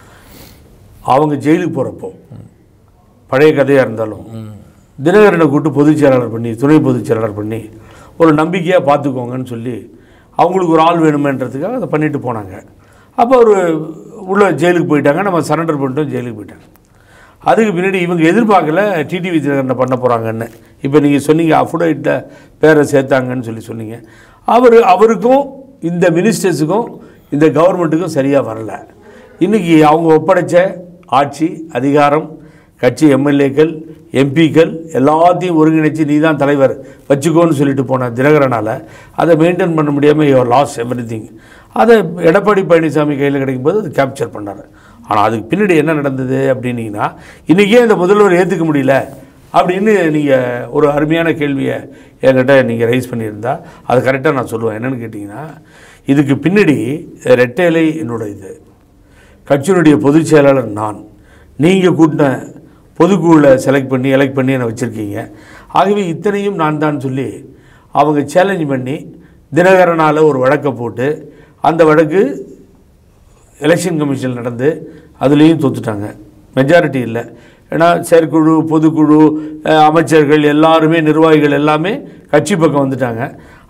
Speaker 5: அவங்க ஜெயிலுக்கு போகிறப்போ பழைய கதையாக இருந்தாலும் தினகரனை கூட்டு பொதுச் செயலாளர் பண்ணி துணை பொதுச் செயலாளர் பண்ணி ஒரு நம்பிக்கையாக பார்த்துக்கோங்கன்னு சொல்லி அவங்களுக்கு ஒரு ஆள் வேணுமேன்றதுக்காக அதை பண்ணிட்டு போனாங்க அப்போ அவர் உள்ள ஜெயிலுக்கு போயிட்டாங்க நம்ம சரண்டர் பண்ணிட்டோம் ஜெயிலுக்கு போயிட்டாங்க அதுக்கு பின்னாடி இவங்க எதிர்பார்க்கல டிடிவி தினகரனை பண்ண போகிறாங்கன்னு இப்போ நீங்கள் சொன்னீங்க அஃபுடைட்டில் பேரை சேர்த்தாங்கன்னு சொல்லி சொன்னீங்க அவர் அவருக்கும் இந்த மினிஸ்டர்ஸுக்கும் இந்த கவர்மெண்ட்டுக்கும் சரியாக வரல இன்றைக்கி அவங்க ஒப்படைச்ச ஆட்சி அதிகாரம் கட்சி எம்எல்ஏக்கள் எம்பிக்கள் எல்லாத்தையும் ஒருங்கிணைச்சு நீ தான் தலைவர் வச்சுக்கோன்னு சொல்லிட்டு போன தினகரனால் அதை மெயின்டைன் பண்ண முடியாமல் யுவர் லாஸ் எவ்ரி திங் அதை எடப்பாடி பழனிசாமி கையில் கிடைக்கும்போது அது கேப்சர் பண்ணார் ஆனால் அதுக்கு பின்னாடி என்ன நடந்தது அப்படின்னீங்கன்னா இன்றைக்கே இந்த முதல்வர் ஏற்றுக்க முடியல அப்படின்னு நீங்கள் ஒரு அருமையான கேள்வியை என்கிட்ட நீங்கள் ரைஸ் பண்ணியிருந்தா அது கரெக்டாக நான் சொல்லுவேன் என்னென்னு கேட்டிங்கன்னா இதுக்கு பின்னாடி ரெட்டைலை என்னோட இது கட்சியினுடைய பொதுச் செயலாளர் நான் நீங்கள் கூட்டின பொதுக்குழுவில் செலக்ட் பண்ணி எலெக்ட் பண்ணி என்னை வச்சுருக்கீங்க ஆகவே இத்தனையும் நான் தான் சொல்லி அவங்க சேலஞ்ச் பண்ணி தினகரனால் ஒரு வழக்கை போட்டு அந்த வழக்கு எலெக்ஷன் கமிஷன் நடந்து அதுலேயும் தோத்துட்டாங்க மெஜாரிட்டி இல்லை ஏன்னா செயற்குழு பொதுக்குழு அஹ், அமைச்சர்கள் எல்லாருமே நிர்வாகிகள் எல்லாமே கட்சி பக்கம் வந்துட்டாங்க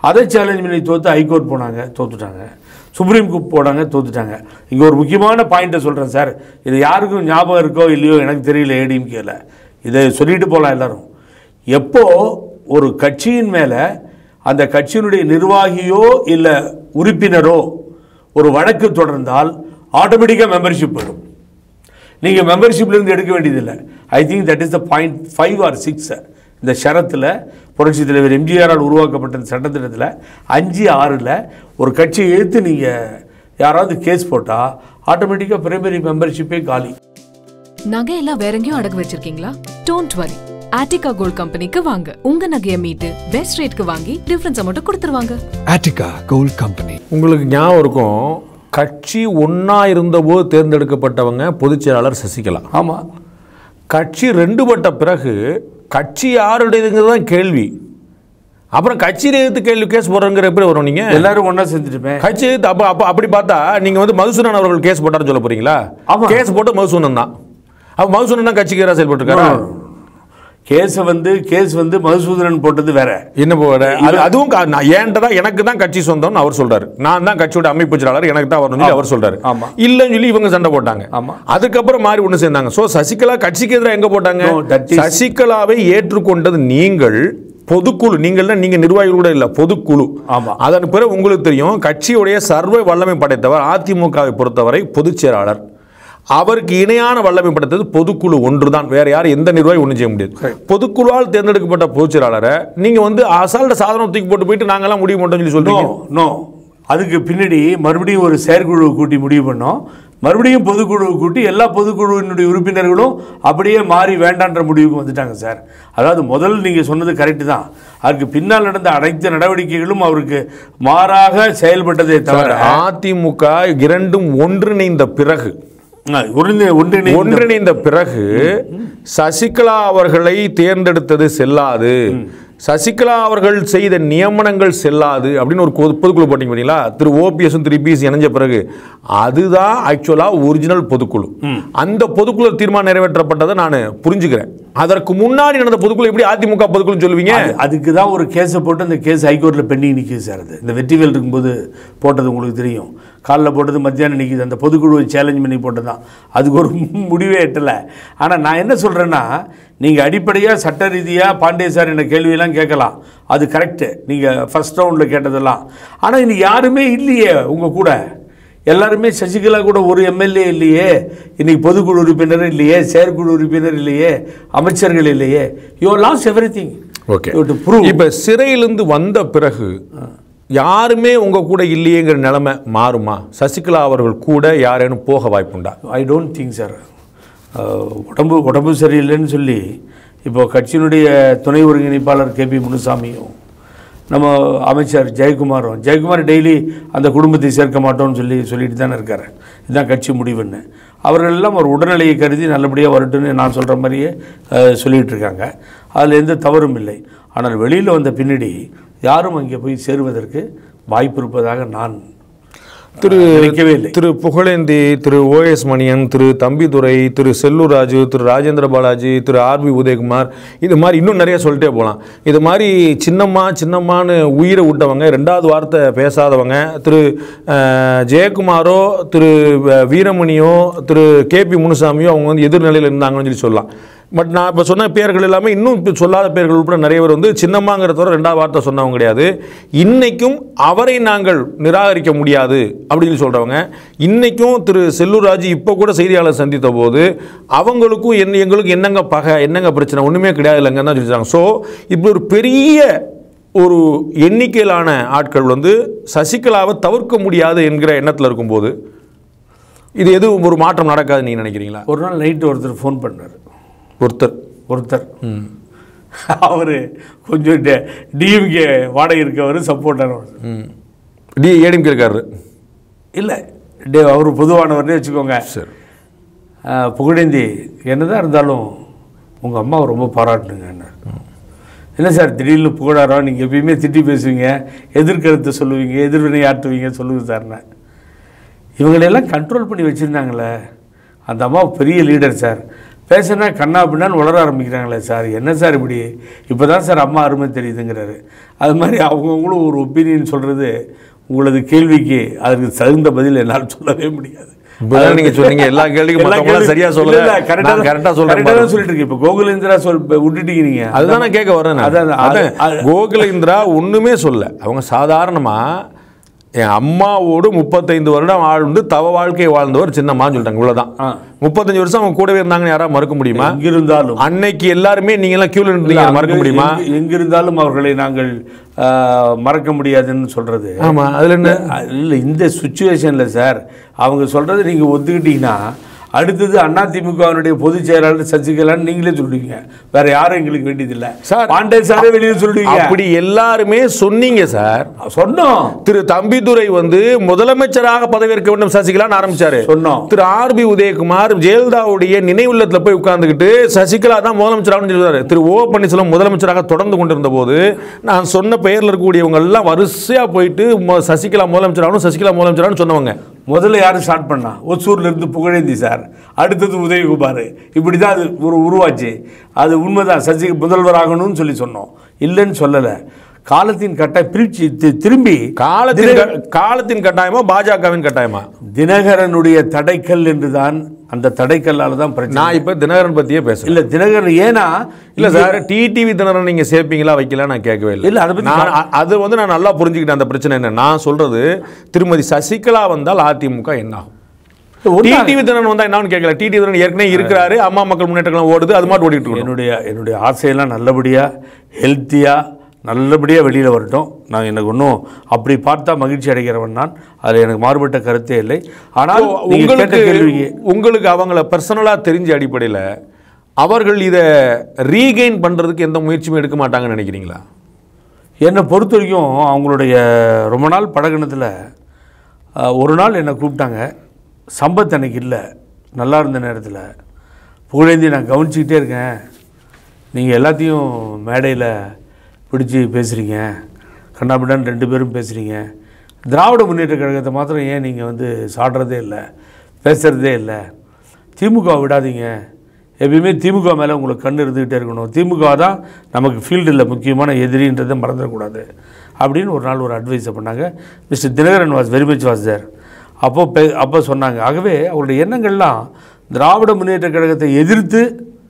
Speaker 5: அதை சேலஞ்ச் பண்ணி தோற்று ஹைகோர்ட் போனாங்க தோத்துட்டாங்க சுப்ரீம் கோர்ட் போனாங்க தோத்துட்டாங்க இங்கே ஒரு முக்கியமான பாயிண்ட்டை சொல்கிறேன் சார் இது யாருக்கும் ஞாபகம் இருக்கோ இல்லையோ எனக்கு தெரியல ஏடிஎம்கேல இதை சொல்லிட்டு போகலாம் எல்லாரும் எப்போ ஒரு கட்சியின் மேலே அந்த கட்சியினுடைய நிர்வாகியோ இல்லை உறுப்பினரோ ஒரு வழக்கு தொடர்ந்தால் ஆட்டோமேட்டிக்காக மெம்பர்ஷிப் வரும் நீங்கள் மெம்பர்ஷிப்லேருந்து எடுக்க வேண்டியதில்லை I think that is the point five or six இந்த ஷரத்தில் புரட்சி தலைவர் எம்ஜிஆரால் உருவாக்கப்பட்ட இந்த சட்டத்திட்டத்தில் அஞ்சு ஆறில் ஒரு கட்சியை எதிர்த்து நீங்கள் யாராவது கேஸ் போட்டால் ஆட்டோமேட்டிக்காக பிரைமரி மெம்பர்ஷிப்பே காலி
Speaker 2: நகையெல்லாம் வேற எங்கேயும் அடகு வச்சிருக்கீங்களா டோன்ட் வரி ஆட்டிகா கோல்ட் கம்பெனிக்கு வாங்க உங்க நகையை மீட்டு பெஸ்ட் ரேட்க்கு வாங்கி டிஃபரன்ஸை மட்டும் கொடுத்துருவாங்க
Speaker 3: Attica Gold Company.
Speaker 4: உங்களுக்கு ஞாபகம் இருக்கும் கட்சி ஒன்றா இருந்தபோது தேர்ந்தெடுக்கப்பட்டவங்க பொதுச் செயலாளர் சசிகலா
Speaker 5: ஆமாம்
Speaker 4: கட்சி ரெண்டுபட்ட பிறகு கட்சி யாருடையதுங்கிறது தான் கேள்வி அப்புறம் கட்சியில் எதிர்த்து கேள்வி கேஸ் போடுறங்கிற எப்படி வரும் நீங்க
Speaker 5: எல்லாரும் ஒன்றா செஞ்சுட்டுமே
Speaker 4: கட்சி எதிர்த்து அப்போ அப்போ அப்படி பார்த்தா நீங்க வந்து மதுசூதனன் அவர்கள் கேஸ் போட்டாருன்னு சொல்ல போறீங்களா
Speaker 5: ஆமா.
Speaker 4: கேஸ் போட்டு மதுசூதனன் தான் அப்போ மதுசூதனன் தான் கட்சிக்கு எதிராக செயல்பட்டு
Speaker 5: கேஸை வந்து கேஸ் வந்து மதுசூதனன் போட்டது வேற
Speaker 4: என்ன போட அது அதுவும் கா- நான் ஏன்ட்ட தான் எனக்கு தான் கட்சி சொந்தம்னு அவர் சொல்றாரு நான் தான் கட்சியோட அமைப்பு செயலாளர் எனக்கு தான் வரணும்னு சொல்லி அவர் சொல்றாரு
Speaker 5: ஆமா.
Speaker 4: இல்லைன்னு சொல்லி இவங்க சண்டை போட்டாங்க
Speaker 5: ஆமா.
Speaker 4: அதுக்கப்புறம் மாறி ஒன்று சேர்ந்தாங்க சோ சசிகலா கட்சிக்கு எதிராக எங்க போட்டாங்க
Speaker 5: No, that is-
Speaker 4: சசிகலாவை ஏற்றுக்கொண்டது நீங்கள் பொதுக்குழு நீங்கள் நீங்க நிர்வாகிகள் கூட இல்ல பொதுக்குழு
Speaker 5: ஆமா.
Speaker 4: அதன் பிறகு உங்களுக்கு தெரியும் கட்சியுடைய சர்வ வல்லமை படைத்தவர் அதிமுகவை பொறுத்தவரை பொதுச் செயலாளர் அவருக்கு இணையான வல்லமை படைத்தது பொதுக்குழு ஒன்றுதான் வேற யாரும் எந்த நிர்வாகி ஒன்றும் செய்ய முடியாது பொதுக்குழுவால் தேர்ந்தெடுக்கப்பட்ட பொதுச் செயலாளரை நீங்க வந்து அசால்ட்ட சாதனம் தூக்கி போட்டு போயிட்டு நாங்கெல்லாம் முடிவு பண்ணோம்னு சொல்லி
Speaker 5: நோ
Speaker 4: சொல்றீங்க
Speaker 5: நோ அதுக்கு பின்னாடி மறுபடியும் ஒரு செயற்குழு கூட்டி முடிவு பண்ணோம் மறுபடியும் பொதுக்குழு கூட்டி எல்லா பொதுக்குழுவினுடைய உறுப்பினர்களும் அப்படியே மாறி வேண்டான்ற முடிவுக்கு வந்துட்டாங்க சார் அதாவது முதல் நீங்கள் சொன்னது கரெக்டு தான் அதுக்கு பின்னால் நடந்த அனைத்து நடவடிக்கைகளும் அவருக்கு மாறாக செயல்பட்டதே தவிர
Speaker 4: அதிமுக இரண்டும் ஒன்றிணைந்த பிறகு
Speaker 5: ஆ, ஒருங்கிணை- ஒன்றிணைந்த
Speaker 4: ஒன்றிணைந்த பிறகு சசிகலா அவர்களை தேர்ந்தெடுத்தது செல்லாது சசிகலா அவர்கள் செய்த நியமனங்கள் செல்லாது அப்படின்னு ஒரு பொது- பொதுக்குழு போட்டீங்க பார்த்தீங்களா திரு ஓபிஎஸும் திரு பிஎஸ் இணைஞ்ச பிறகு அதுதான் ஆக்சுவலா ஒரிஜினல் பொதுக்குழு அந்த பொதுக்குழு தீர்மானம் நிறைவேற்றப்பட்டதை நான் புரிஞ்சுக்கிறேன் அதற்கு முன்னாடி நடந்த பொதுக்குழு எப்படி அதிமுக பொதுக்குழு சொல்லுவீங்க
Speaker 5: அது- அதுக்கு தான் ஒரு கேஸை போட்டு அந்த கேஸ் ஹைகோர்ட்டில் பெண்டிங் நிற்கிது சார் அது இந்த வெற்றிவேல் இருக்கும்போது போட்டது உங்களுக்கு தெரியும் காலைல போட்டது மத்தியானம் நிற்கிது அந்த பொதுக்குழுவை சேலஞ்ச் பண்ணி போட்டது தான் அதுக்கு ஒரு முடிவே எட்டலை ஆனால் நான் என்ன சொல்கிறேன்னா நீங்கள் அடிப்படையாக சட்ட ரீதியாக பாண்டே சார் என்ன கேள்வியெல்லாம் கேட்கலாம் அது கரெக்டு நீங்கள் ஃபர்ஸ்ட் ரவுண்டில் கேட்டதெல்லாம் ஆனால் இன்னைக்கு யாருமே இல்லையே உங்கள் கூட எல்லாருமே சசிகலா கூட ஒரு எம்எல்ஏ இல்லையே இன்னைக்கு பொதுக்குழு உறுப்பினர் இல்லையே செயற்குழு உறுப்பினர் இல்லையே அமைச்சர்கள் இல்லையே you lose everything
Speaker 4: okay
Speaker 5: to prove
Speaker 4: இப்ப சிறையிலிருந்து வந்த பிறகு யாருமே உங்க கூட இல்லையேங்கிற நிலைமை மாறுமா சசிகலா அவர்கள் கூட யாரேனும் போக வாய்ப்புண்டா
Speaker 5: ஐ டோன்ட் திங்க் சார் உடம்பு உடம்பு சரியில்லைன்னு சொல்லி இப்போ கட்சியினுடைய துணை ஒருங்கிணைப்பாளர் கேபி முனுசாமியும் நம்ம அமைச்சர் ஜெயக்குமாரும் ஜெயக்குமார் டெய்லி அந்த குடும்பத்தை சேர்க்க மாட்டோம்னு சொல்லி சொல்லிட்டு தானே இருக்காரு இதுதான் கட்சி முடிவுன்னு அவர்கள் எல்லாம் ஒரு உடல்நிலையை கருதி நல்லபடியாக வரட்டும்னு நான் சொல்கிற மாதிரியே அஹ், சொல்லிட்டு இருக்காங்க அதில் எந்த தவறும் இல்லை ஆனால் வெளியில் வந்த பின்னாடி யாரும் அங்கே போய் சேருவதற்கு வாய்ப்பு இருப்பதாக நான்
Speaker 4: திரு
Speaker 5: நினைக்கவே இல்லை
Speaker 4: திரு புகழேந்தி திரு ஓஎஸ் மணியன் திரு தம்பிதுரை திரு செல்லூர் ராஜு திரு ராஜேந்திர பாலாஜி திரு ஆர்பி உதயகுமார் இது மாதிரி இன்னும் நிறைய சொல்லிட்டே போகலாம் இது மாதிரி சின்னம்மா சின்னம்மான்னு உயிரை விட்டவங்க ரெண்டாவது வார்த்தை பேசாதவங்க திரு அஹ், ஜெயக்குமாரோ திரு வ- வீரமணியோ திரு கேபி முனுசாமியோ அவங்க வந்து எதிர்நிலையில் இருந்தாங்கன்னு சொல்லி சொல்லலாம் பட் நான் இப்போ சொன்ன பேர்கள் எல்லாமே இன்னும் இப்போ சொல்லாத பேர்கள் உட்பட நிறைய பேர் வந்து சின்னம்மாங்கிறத ரெண்டாவது வார்த்தை சொன்னவங்க கிடையாது இன்னைக்கும் அவரை நாங்கள் நிராகரிக்க முடியாது அப்படின்னு சொல்லி சொல்கிறவங்க இன்னைக்கும் திரு செல்லூர் ராஜு இப்போ கூட செய்தியாளர் சந்தித்த போது அவங்களுக்கும் என்ன எங்களுக்கு என்னங்க பகை என்னங்க பிரச்சனை ஒன்றுமே கிடையாது இல்லைங்க தான் சொல்லிச்சாங்க ஸோ இப்படி ஒரு பெரிய ஒரு எண்ணிக்கையிலான ஆட்கள் வந்து சசிகலாவை தவிர்க்க முடியாது என்கிற எண்ணத்தில் இருக்கும்போது இது எதுவும் ஒரு மாற்றம் நடக்காதுன்னு நீங்கள் நினைக்கிறீங்களா
Speaker 5: ஒரு நாள் நைட்டு ஒருத்தர் ஃபோன் பண்ணார்
Speaker 4: ஒருத்தர்
Speaker 5: ஒருத்தர் அவர் கொஞ்சம் டிஎம்கே வாடகை இருக்கவர் சப்போர்ட்டர்
Speaker 4: டி ஏடிஎம் இருக்காரு
Speaker 5: இல்லை டே அவர் பொதுவானவர்னே வச்சுக்கோங்க
Speaker 4: சரி
Speaker 5: ஆஹ், புகழேந்தி என்னதான் இருந்தாலும் உங்கள் அம்மாவை ரொம்ப பாராட்டுங்க என்ன என்ன சார் திடீர்னு புகழாரம் நீங்கள் எப்பயுமே திட்டி பேசுவீங்க எதிர்கருத்து சொல்லுவீங்க எதிர்வினை ஆற்றுவீங்க சொல்லுங்க சார்னு இவங்களெல்லாம் கண்ட்ரோல் பண்ணி வச்சுருந்தாங்களே அந்த அம்மா பெரிய லீடர் சார் பேசுனா கண்ணா அப்படின்னான்னு உளர ஆரம்பிக்கிறாங்களே சார் என்ன சார் இப்படி இப்போ தான் சார் அம்மா அருமை தெரியுதுங்கிறாரு அது மாதிரி அவங்கவுங்களும் ஒரு ஒப்பீனியன் சொல்கிறது உங்களது கேள்விக்கு அதுக்கு தகுந்த பதில் என்னால் சொல்லவே முடியாது
Speaker 4: இப்பதான் நீங்க சொன்னீங்க, எல்லா கேள்விக்கும்
Speaker 5: எல்லா
Speaker 4: மத்தவங்களாம்
Speaker 5: கேள்வி-
Speaker 4: சரியா சொல்லல.
Speaker 5: இல்ல, இல்ல, correct ஆ
Speaker 4: நான்
Speaker 5: தான்
Speaker 4: correct ஆ சொல்றேன்
Speaker 5: correct ஆ தான்
Speaker 4: பாருங்க.
Speaker 5: சொல்லிட்டு இருக்கேன் இப்போ கோகுலேந்திரா சொல் இப்ப விட்டுட்டீங்க நீங்க
Speaker 4: அதுதான் நான் கேட்க வரேன் நான்.
Speaker 5: அதான், அது-
Speaker 4: அதான்
Speaker 5: அது-
Speaker 4: கோகுலேந்திரா ஒண்ணுமே சொல்ல அவங்க சாதாரணமா என் அம்மாவோடு முப்பத்தைந்து வருடம் ஆழ்ந்து தவ வாழ்க்கை வாழ்ந்தவர் சின்னம்மான்னு சொல்லிட்டாங்க இவ்வளவுதான்
Speaker 5: ஆ.
Speaker 4: முப்பத்தஞ்சு வருஷம் அவங்க கூடவே இருந்தாங்கன்னு யாராவது மறுக்க முடியுமா
Speaker 5: எங்கிருந்தாலும்
Speaker 4: அன்னைக்கு எல்லாருமே நீங்க எல்லாம் கியூல நின்றீங்க மறக்க
Speaker 5: அங்கு-
Speaker 4: முடியுமா
Speaker 5: எங்கு- எங்கிருந்தாலும் அவர்களை நாங்கள் ஆ, மறக்க முடியாதுன்னு சொல்றது
Speaker 4: ஆமா அதுல என்ன
Speaker 5: இல்லை இந்த சுச்சுவேஷனில் சார் அவங்க சொல்கிறத நீங்கள் ஒத்துக்கிட்டீங்கன்னா அடுத்தது அதிமுகவினுடைய பொதுச் செயலாளர் சசிகலான்னு நீங்களே சொல்லுவீங்க வேற யாரும் எங்களுக்கு வேண்டியதில்லை
Speaker 4: சார்,
Speaker 5: பாண்டே சாரே வெளியே சொல்லுவீங்க
Speaker 4: அப்படி எல்லாருமே சொன்னீங்க சார்
Speaker 5: சொன்னோம்
Speaker 4: திரு தம்பிதுரை வந்து முதலமைச்சராக பதவியேற்க வேண்டும் சசிகலான்னு ஆரம்பிச்சாரு
Speaker 5: சொன்னோம்.
Speaker 4: திரு ஆர் பி உதயகுமார் ஜெயலலிதாவுடைய நினைவுள்ளத்துல போய் உட்கார்ந்துக்கிட்டு சசிகலா தான் முதலமைச்சராக சொல்றாரு திரு ஓ பன்னீர்செல்வம் முதலமைச்சராக தொடர்ந்து கொண்டிருந்த போது நான் சொன்ன பெயர்ல இருக்கக்கூடியவங்க எல்லாம் வரிசையா போயிட்டு மொ- சசிகலா முதலமைச்சராகணும் சசிகலா முதலமைச்சராகனு சொன்னவங்க
Speaker 5: முதல்ல யாரும் ஸ்டார்ட் பண்ணா ஒசூர்ல இருந்து புகழேந்தி சார் அடுத்தது உதயகுமார் இப்படி தான் அது ஒரு உருவாச்சு அது உண்மைதான் சசி முதல்வர் ஆகணும்னு சொல்லி சொன்னோம் இல்லைன்னு சொல்லலை காலத்தின் கட்டாய பிரிச்சு தி- திரும்பி
Speaker 4: காலத்தின்
Speaker 5: தின-
Speaker 4: க- காலத்தின் கட்டாயமா பாஜகவின் கட்டாயமா
Speaker 5: தினகரனுடைய தடைக்கல் என்றுதான் அந்த தடைக்கல்லால தான் பிரச்சனை
Speaker 4: நான் இப்ப தினகரன் பத்தியே பேசுறேன்
Speaker 5: இல்ல தினகரன் ஏன்னா
Speaker 4: இல்ல சார் டிடிவி தினகரன் நீங்க சேர்ப்பீங்களா வைக்கல நான் கேட்கவே இல்லை
Speaker 5: இல்ல, அதை பத்தி
Speaker 4: நான் அ- அது வந்து நான் நல்லா புரிஞ்சுக்கிட்டேன் அந்த பிரச்சனை என்ன நான் சொல்றது திருமதி சசிகலா வந்தால் அதிமுக என்ன ஆகும்
Speaker 5: ஒண்ணா-
Speaker 4: டிடிவி தினகரன் வந்தா என்னன்னு கேட்கல டிடிவி தினகரன் ஏற்கனவே இருக்கிறாரு அம்மா மக்கள் முன்னேற்ற கழகம் ஓடுது அது மாதிரி ஓடிட்டு இருக்கணும்
Speaker 5: என்னுடைய என்னுடைய ஆசையெல்லாம் நல்லபடியா ஹெல்த்தியா நல்லபடியா வெளியில வரட்டும் நான் எனக்கு ஒன்றும் அப்படி பார்த்தா மகிழ்ச்சி அடைகிறவன் நான் அதில் எனக்கு மாறுபட்ட கருத்தே இல்லை ஆனால் நீங்க கேட்ட
Speaker 4: உங்களுக்கு
Speaker 5: கேள்விக்கு
Speaker 4: உங்களுக்கு அவங்கள பர்சனலா தெரிஞ்ச அடிப்படையில அவர்கள் இதை ரீகெயின் பண்றதுக்கு எந்த முயற்சியும் எடுக்க மாட்டாங்கன்னு நினைக்கிறீங்களா
Speaker 5: என்னை பொறுத்த வரைக்கும் அவங்களுடைய ரொம்ப நாள் பழகினத்தில் ஒரு நாள் என்னை கூப்பிட்டாங்க சம்பத் அன்னைக்கு இல்லை நல்லா இருந்த நேரத்தில் புகழேந்தி நான் கவனிச்சிக்கிட்டே இருக்கேன் நீங்கள் எல்லாத்தையும் மேடையில் பிடிச்சி பேசுகிறீங்க கண்ணாபிடான்னு ரெண்டு பேரும் பேசுகிறீங்க திராவிட முன்னேற்ற கழகத்தை மாத்திரம் ஏன் நீங்கள் வந்து சாடுறதே இல்லை பேசுகிறதே இல்லை திமுக விடாதீங்க எப்பயுமே திமுக மேலே உங்களுக்கு கண் இருந்துக்கிட்டே இருக்கணும் திமுக தான் நமக்கு ஃபீல்டில் முக்கியமான எதிரின்றதை மறந்துடக்கூடாது அப்படின்னு ஒரு நாள் ஒரு அட்வைஸை பண்ணாங்க mister Dhinakaran was very much was there அப்போ பே அப்போ சொன்னாங்க ஆகவே அவருடைய எண்ணங்கள்லாம் திராவிட முன்னேற்ற கழகத்தை எதிர்த்து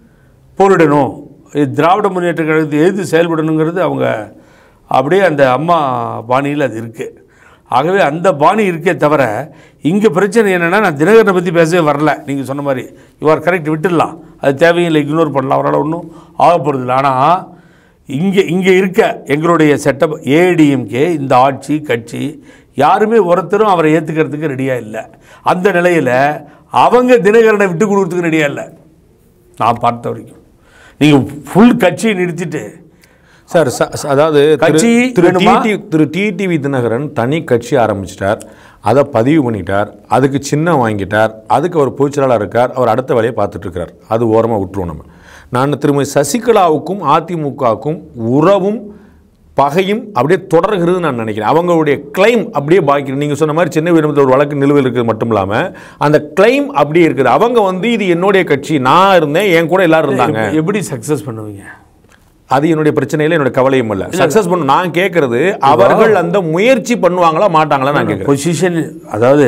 Speaker 5: போரிடணும் இது திராவிட முன்னேற்ற கழகத்தை எதிர்த்து செயல்படணுங்கிறது அவங்க அப்படியே அந்த அம்மா பாணியில் அது இருக்குது ஆகவே அந்த பாணி இருக்கே தவிர இங்கே பிரச்சனை என்னென்னா நான் தினகரனை பற்றி பேசவே வரல நீங்கள் சொன்ன மாதிரி யுவர் கரெக்ட் விட்டுடலாம் அது தேவையில்லை இக்னோர் பண்ணலாம் அவரால் ஒன்றும் ஆக போகிறதில்ல ஆனால் இங்கே இங்கே இருக்க எங்களுடைய செட்டப் ஏடிஎம்கே இந்த ஆட்சி கட்சி யாருமே ஒருத்தரும் அவரை ஏற்றுக்கிறதுக்கு ரெடியாக இல்லை அந்த நிலையில் அவங்க தினகரனை விட்டு கொடுக்கறதுக்கு ரெடியாக இல்லை நான் பார்த்த வரைக்கும் நீங்கள் ஃபுல் கட்சியை நிறுத்திட்டு
Speaker 4: சார் ச- ச- அதாவது திரு-
Speaker 5: கட்சி
Speaker 4: திரு
Speaker 5: வேணுமா?
Speaker 4: டிடி திரு டிடிவி தினகரன் தனி கட்சி ஆரம்பிச்சிட்டார் அதை பதிவு பண்ணிட்டார் அதுக்கு சின்னம் வாங்கிட்டார் அதுக்கு அவர் பொதுச்செயலாளர் இருக்கார் அவர் அடுத்த வேலையை பார்த்துட்டு இருக்கார் அது ஓரமாக விட்டுருவோம் நம்ம நான் திருமதி சசிகலாவுக்கும் அதிமுகவுக்கும் உறவும் பகையும் அப்படியே தொடர்கிறது நான் நினைக்கிறேன் அவங்களுடைய கிளைம் அப்படியே பாக்கி நீங்கள் சொன்ன மாதிரி சென்னை உயர்நீதிமன்றத்தில் ஒரு வழக்கு நிலுவையில் இருக்கிறது மட்டும் இல்லாமல் அந்த கிளைம் அப்படியே இருக்குது அவங்க வந்து இது என்னுடைய கட்சி நான் இருந்தேன் என் கூட எல்லாரும் இருந்தாங்க
Speaker 5: எப்படி- எப்படி சக்ஸஸ் பண்ணுவீங்க
Speaker 4: அது என்னுடைய பிரச்சனையில என்னோட கவலையும் இல்ல சக்சஸ் பண்ண நான் கேட்கறது அவர்கள் அந்த முயற்சி பண்ணுவாங்களா மாட்டாங்களா நான் கேட்கறேன்
Speaker 5: பொசிஷன் அதாவது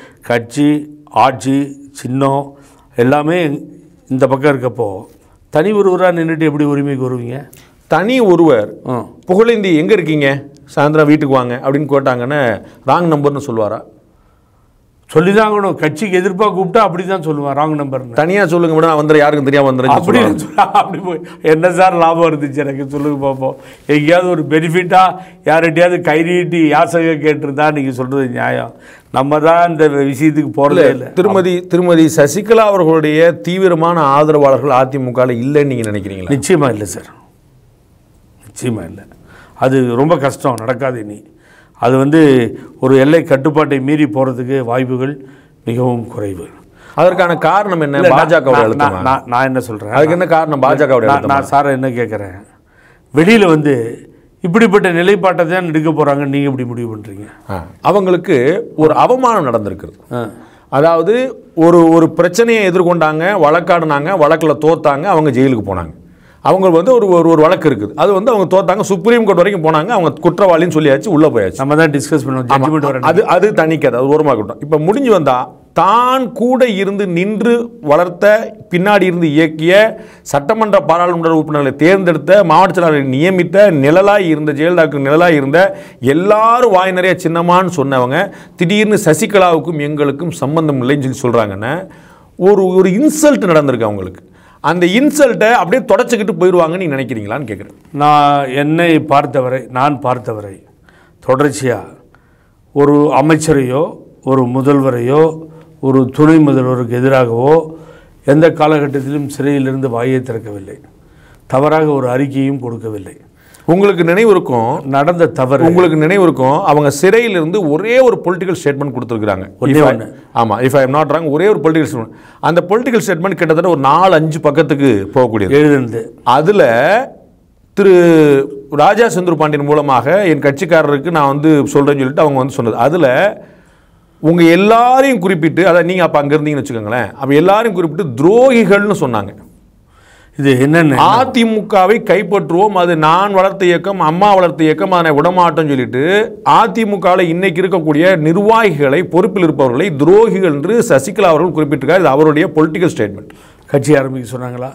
Speaker 5: கட்சி ஆட்சி சின்னம் எல்லாமே இந்த பக்கம் இருக்கப்போ தனி ஒருவராக நின்றுட்டு எப்படி உரிமைக்கு வருவீங்க
Speaker 4: தனி ஒருவர்
Speaker 5: ஆ.
Speaker 4: புகழேந்தி எங்க இருக்கீங்க சாயந்தரம் வீட்டுக்கு வாங்க அப்படின்னு கேட்டாங்கன்னு ராங் நம்பர்னு சொல்லுவாரா
Speaker 5: சொல்லி தான் ஆகணும் கட்சிக்கு எதிர்ப்பாக கூப்பிட்டா அப்படி தான் சொல்லுவேன் ராங் நம்பர்னு
Speaker 4: தனியா சொல்லுங்க மேடம் நான் வந்துடுறேன் யாருக்கும் தெரியாம
Speaker 5: அப்படி
Speaker 4: வந்துடுறேன்
Speaker 5: சொல்ல- அப்படி போய் என்ன சார் லாபம் இருந்துச்சு எனக்கு சொல்லுங்க பார்ப்போம் எங்கேயாவது ஒரு பெனிஃபிட்டாக யார்கிட்டயாவது கை நீட்டி யாசக கேட்டிருந்தா நீங்கள் சொல்கிறது நியாயம் நம்ம தான் இந்த விஷயத்துக்கு போகிறதே இல்லை
Speaker 4: திருமதி திருமதி சசிகலா அவர்களுடைய தீவிரமான ஆதரவாளர்கள் அதிமுக இல்லைன்னு நீங்க நினைக்கிறீங்களா
Speaker 5: நிச்சயமாக இல்லை சார் நிச்சயமாக இல்லை அது ரொம்ப கஷ்டம் நடக்காது இனி அது வந்து ஒரு எல்லை கட்டுப்பாட்டை மீறி போகிறதுக்கு வாய்ப்புகள் மிகவும் குறைவு
Speaker 4: அதற்கான காரணம் என்ன
Speaker 5: இல்ல, நான்-
Speaker 4: பாஜகவுடைய
Speaker 5: நான்-
Speaker 4: அழுத்தமா
Speaker 5: நான் நான் என்ன சொல்கிறேன்
Speaker 4: அதுக்கு என்ன காரணம் பாஜகவுடைய
Speaker 5: நான்
Speaker 4: அழுத்தமா
Speaker 5: நான் சாரை என்ன கேட்குறேன் வெளியில் வந்து இப்படிப்பட்ட நிலைப்பாட்டை தான் எடுக்க போகிறாங்கன்னு நீங்கள் இப்படி முடிவு பண்ணுறீங்க
Speaker 4: ஆ. அவங்களுக்கு ஒரு அவமானம் நடந்திருக்கிறது அதாவது ஒரு ஒரு பிரச்சனையை எதிர்கொண்டாங்க வழக்காடினாங்க வழக்கில் தோத்தாங்க அவங்க ஜெயிலுக்கு போனாங்க அவங்க வந்து ஒரு ஒரு ஒரு வழக்கு இருக்குது அது வந்து அவங்க தோத்தாங்க சுப்ரீம் கோர்ட் வரைக்கும் போனாங்க அவங்க குற்றவாளின்னு சொல்லியாச்சு உள்ளே போயாச்சு
Speaker 5: நம்ம தான் டிஸ்கஸ் பண்ணுவோம் ஜட்ஜ்மெண்ட் வர
Speaker 4: அது அது தனிக்கதை அது ஓரமாக இருக்கட்டும் இப்போ முடிஞ்சு வந்தா தான் கூட இருந்து நின்று வளர்த்த பின்னாடி இருந்து இயக்கிய சட்டமன்ற பாராளுமன்ற உறுப்பினர்களை தேர்ந்தெடுத்த மாவட்ட செயலாளரை நியமித்த நிழலாய் இருந்த ஜெயலலிதாவுக்கு நிழலாய் இருந்த எல்லாரும் வாய் நிறைய சின்னமான்னு சொன்னவங்க திடீர்னு சசிகலாவுக்கும் எங்களுக்கும் சம்பந்தம் இல்லைன்னு சொல்லி சொல்கிறாங்கன்னா ஒரு ஒரு இன்சல்ட் நடந்திருக்கு அவங்களுக்கு அந்த இன்சல்ட்டை அப்படியே தொடச்சிக்கிட்டு போயிடுவாங்கன்னு நீ நினைக்கிறீங்களான்னு கேட்குறேன்
Speaker 5: நான் என்னை பார்த்தவரை நான் பார்த்தவரை தொடர்ச்சியாக ஒரு அமைச்சரையோ ஒரு முதல்வரையோ ஒரு துணை முதல்வருக்கு எதிராகவோ எந்த காலகட்டத்திலும் சிறையிலிருந்து வாயை திறக்கவில்லை தவறாக ஒரு அறிக்கையும் கொடுக்கவில்லை
Speaker 4: உங்களுக்கு நினைவு இருக்கும்
Speaker 5: நடந்த தவறு
Speaker 4: உங்களுக்கு நினைவு இருக்கும் அவங்க சிறையிலிருந்து ஒரே ஒரு பொலிட்டிக்கல் ஸ்டேட்மெண்ட் கொடுத்துருக்காங்க
Speaker 5: ஒண்ணே ஒண்ணு.
Speaker 4: ஆமாம் if I am not wrong ஒரே ஒரு பொலிட்டிக்கல் ஸ்டேட்மெண்ட் அந்த பொலிட்டிக்கல் ஸ்டேட்மெண்ட் கிட்டத்தட்ட ஒரு நாலு அஞ்சு பக்கத்துக்கு போகக்கூடியது
Speaker 5: எழுதுனது
Speaker 4: அதில் திரு ராஜா செந்தூர் பாண்டியன் மூலமாக என் கட்சிக்காரருக்கு நான் வந்து சொல்கிறேன்னு சொல்லிட்டு அவங்க வந்து சொன்னது அதில் உங்கள் எல்லாரையும் குறிப்பிட்டு அதாவது நீங்கள் அப்போ அங்கே இருந்தீங்கன்னு வச்சுக்கோங்களேன் அப்போ எல்லாரையும் குறிப்பிட்டு துரோகிகள்னு சொன்னாங்க
Speaker 5: இது என்னென்ன
Speaker 4: அதிமுகவை கைப்பற்றுவோம் அது நான் வளர்த்த இயக்கம் அம்மா வளர்த்த இயக்கம் அதனை விடமாட்டோம்னு சொல்லிட்டு அதிமுகவில் இன்னைக்கு இருக்கக்கூடிய நிர்வாகிகளை பொறுப்பில் இருப்பவர்களை துரோகிகள் என்று சசிகலா அவர்கள் குறிப்பிட்டிருக்கார் இது அவருடைய பொலிட்டிக்கல் ஸ்டேட்மெண்ட்
Speaker 5: கட்சி ஆரம்பிக்க சொன்னாங்களா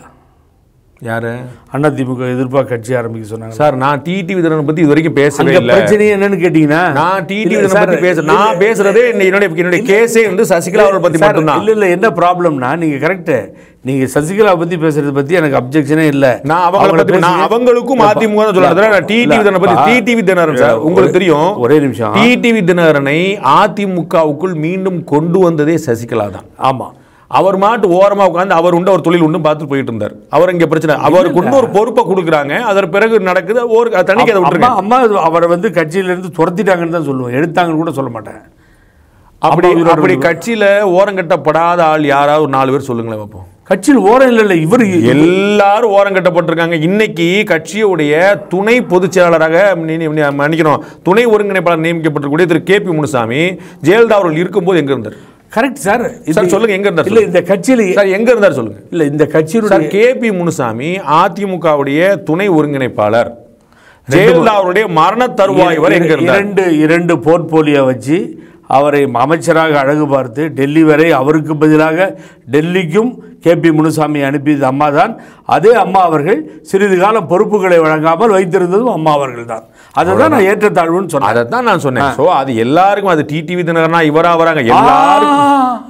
Speaker 4: யாரு
Speaker 5: அதிமுக எதிர்ப்பாக கட்சி ஆரம்பிக்க சொன்னாங்க
Speaker 4: சார் நான் டிடி விதரனை பத்தி இது வரைக்கும் பேசவே
Speaker 5: அங்க
Speaker 4: இல்லை
Speaker 5: பிரச்சனை என்னன்னு கேட்டீங்கன்னா
Speaker 4: நான் டிடி
Speaker 5: இல்ல
Speaker 4: விதரனை
Speaker 5: சார்,
Speaker 4: பத்தி பேச நான்
Speaker 5: இல்ல,
Speaker 4: பேசுறதே என்னுடைய என்னுடைய கேஸே வந்து சசிகலா அவர்கள் பத்தி
Speaker 5: சார்,
Speaker 4: மட்டும்தான்
Speaker 5: இல்ல இல்ல என்ன ப்ராப்ளம்னா நீங்க கரெக்ட் நீங்க சசிகலா பத்தி பேசுறத பத்தி எனக்கு அப்ஜெக்ஷனே இல்ல
Speaker 4: நான் அவங்கள பத்தி நான்
Speaker 5: பேசுங்க.
Speaker 4: அவங்களுக்கும் அதிமுக தான் சொல்றேன் நான் டிடி விதரனை பத்தி
Speaker 5: இல்ல,
Speaker 4: டிடி தினகரன் சார்
Speaker 5: ஒரே-
Speaker 4: உங்களுக்கு தெரியும்
Speaker 5: ஒரே நிமிஷம்
Speaker 4: டிடிவி தினகரனை அதிமுகவுக்குள் மீண்டும் கொண்டு வந்ததே சசிகலா தான்
Speaker 5: ஆமா
Speaker 4: அவர் மாட்டு ஓரமா உட்கார்ந்து அவர் உண்டு அவர் தொழில் உண்டு பார்த்து போயிட்டு இருந்தார் அவர் இங்க பிரச்சனை அவருக்கு உண்டு ஒரு பொறுப்பை கொடுக்குறாங்க அதன் பிறகு நடக்குது ஒரு தனிக்கு அதை
Speaker 5: அம்மா
Speaker 4: விட்டுருங்க
Speaker 5: அம்மா அவரை வந்து கட்சியில இருந்து துரத்திட்டாங்கன்னு தான் சொல்லுவேன் எடுத்தாங்கன்னு கூட சொல்ல மாட்டேன்
Speaker 4: அப்படி
Speaker 5: அம்மா இவரோட
Speaker 4: அப்படி கட்சியில ஓரங்கட்டப்படாத ஆள் யாராவது ஒரு நாலு பேர் சொல்லுங்களேன் பார்ப்போம்
Speaker 5: கட்சியில் ஓரம் இல்ல இல்ல இவர்
Speaker 4: எல்லாரும் ஓரங்கட்டப்பட்டிருக்காங்க இன்னைக்கு கட்சியுடைய துணை பொதுச் செயலாளராக நீ- நீ- நீ- மன்னிக்கணும் துணை ஒருங்கிணைப்பாளர் நியமிக்கப்பட்டிருக்கக்கூடிய திரு கே பி முனுசாமி ஜெயலலிதா அவர்கள் இருக்கும்போது எங்க இருந்தார்
Speaker 5: கரெக்ட் சார்
Speaker 4: சார் சொல்லுங்க எங்க இருந்தார்
Speaker 5: இல்ல இந்த கட்சியில
Speaker 4: சார் எங்க இருந்தார் சொல்லுங்க
Speaker 5: இல்ல இந்த கட்சியினுடைய
Speaker 4: சார் கே பி முனுசாமி அதிமுகவுடைய துணை ஒருங்கிணைப்பாளர் ஜெயலலிதா அவருடைய மரண தருவாய் வரை எங்க இருந்தார்
Speaker 5: இரண்டு இரண்டு போர்ட்போலியோ வச்சு அவரை அமைச்சராக அழகு பார்த்து டெல்லி வரை அவருக்கு பதிலாக டெல்லிக்கும் கேபி முனுசாமி அனுப்பியது அம்மா தான் அதே அம்மா அவர்கள் சிறிது காலம் பொறுப்புகளை வழங்காமல் வைத்திருந்ததும் அம்மா அவர்கள் தான் அதை தான் நான் ஏற்றத்தாழ்வுன்னு சொன்னேன்
Speaker 4: அதைத்தான் நான் சொன்னேன் சோ அது எல்லாருக்கும் அது டிடிவி தினகரனா இவரா வராங்க எல்லாருக்கும்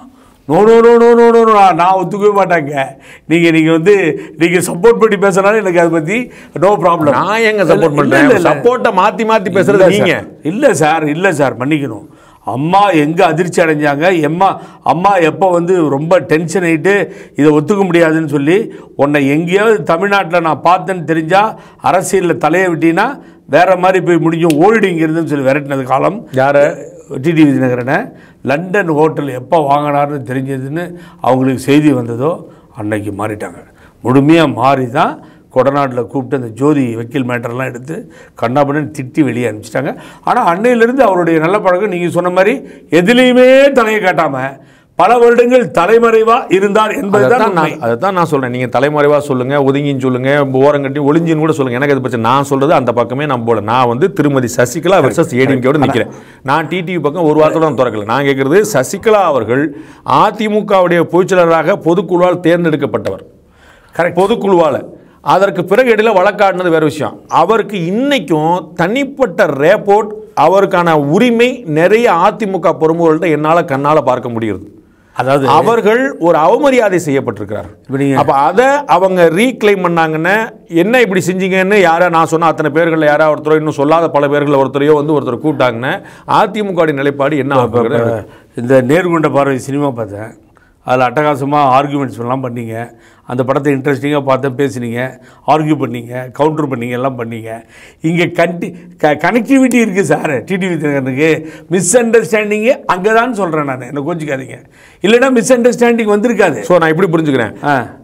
Speaker 5: no no no no no no no நான் ஒத்துக்கவே மாட்டாங்க நீங்க நீங்க வந்து நீங்க சப்போர்ட் பண்ணி பேசினாலும் எனக்கு அதை பத்தி நோ ப்ராப்ளம்
Speaker 4: நான் எங்க சப்போர்ட் பண்றேன் சப்போர்ட்டை மாத்தி மாத்தி பேசுறது நீங்க
Speaker 5: இல்லை சார் இல்லை சார் மன்னிக்கணும் அம்மா எங்கே அதிர்ச்சி அடைஞ்சாங்க எம்மா அம்மா எப்போ வந்து ரொம்ப டென்ஷன் ஆகிட்டு இதை ஒத்துக்க முடியாதுன்னு சொல்லி உன்னை எங்கேயாவது தமிழ்நாட்டில் நான் பார்த்தேன்னு தெரிஞ்சால் அரசியலில் தலையை விட்டீங்கன்னா வேற மாதிரி போய் முடியும் ஓடிடு இங்கிருந்துன்னு சொல்லி விரட்டினது காலம்
Speaker 4: யார
Speaker 5: டிடி விதிநகரனை லண்டன் ஹோட்டல் எப்போ வாங்கினார்னு தெரிஞ்சதுன்னு அவங்களுக்கு செய்தி வந்ததோ அன்னைக்கு மாறிட்டாங்க முழுமையாக மாறி தான் கொடநாட்டில் கூப்பிட்டு அந்த ஜோதி வக்கீல் மேட்டர்லாம் எடுத்து கண்ணாபண்ணன் திட்டி வெளியே அனுப்பிச்சிட்டாங்க ஆனால் அன்னையிலிருந்து அவருடைய நல்ல பழக்கம் நீங்கள் சொன்ன மாதிரி எதுலேயுமே தலையை காட்டாமல் பல வருடங்கள் தலைமறைவா இருந்தார் என்பதுதான்
Speaker 4: அதைத்தான்
Speaker 5: உண்மை.
Speaker 4: நான் அதைத்தான் நான் சொல்றேன் நீங்க தலைமறைவா சொல்லுங்க ஒதுங்கின்னு சொல்லுங்க ஓரங்கட்டி ஒளிஞ்சின்னு கூட சொல்லுங்க எனக்கு அது பிரச்சனை நான் சொல்றது அந்த பக்கமே நான் போல நான் வந்து திருமதி சசிகலா வெர்சஸ் ஏடிஎம்கேயோட நிக்கிறேன் நான் டிடிவி பக்கம் ஒரு வாரத்தோட நான் திறக்கல நான் கேட்கறது சசிகலா அவர்கள் அதிமுகவுடைய பொதுச்செயலராக பொதுக்குழுவால் தேர்ந்தெடுக்கப்பட்டவர் கரெக்ட் பொதுக்குழுவால் அதற்கு பிறகு இடையில வழக்காடினது வேற விஷயம் அவருக்கு இன்னைக்கும் தனிப்பட்ட ரேப்போர்ட் அவருக்கான உரிமை நிறைய அதிமுக பிரமுகர்கள்ட்ட என்னால் கண்ணால் பார்க்க முடியுது
Speaker 5: அதாவது
Speaker 4: அவர்கள் ஒரு அவமரியாதை செய்யப்பட்டிருக்கிறார்
Speaker 5: இப்ப நீங்க-
Speaker 4: அப்ப அதை அவங்க ரீக்ளைம் பண்ணாங்கன்னா என்ன இப்படி செஞ்சீங்கன்னு யாரா நான் சொன்ன அத்தனை பேர்கள் யாரா ஒருத்தரோ இன்னும் சொல்லாத பல பேர்கள் ஒருத்தரையோ வந்து ஒருத்தர் கூப்பிட்டாங்கன்னா அதிமுக நிலைப்பாடு என்ன ஆகுறது
Speaker 5: இப்ப இந்த நேர்கொண்ட பார்வை சினிமா பார்த்தேன் அதில் அட்டகாசமாக ஆர்குமெண்ட்ஸ் எல்லாம் பண்ணீங்க அந்த படத்தை இன்ட்ரெஸ்டிங்காக பார்த்தேன் பேசுனீங்க ஆர்கியூ பண்ணீங்க கவுண்டர் பண்ணீங்க எல்லாம் பண்ணீங்க இங்கே கண்டி க கனெக்டிவிட்டி இருக்குது சார் டிடிவி தினகரனுக்கு மிஸ் அண்டர்ஸ்டாண்டிங்கு அங்கே தான் சொல்கிறேன் நான் என்ன கோச்சிக்காதீங்க இல்லைன்னா மிஸ் அண்டர்ஸ்டாண்டிங் வந்திருக்காது
Speaker 4: ஸோ நான் இப்படி புரிஞ்சுக்கிறேன்
Speaker 5: ஆ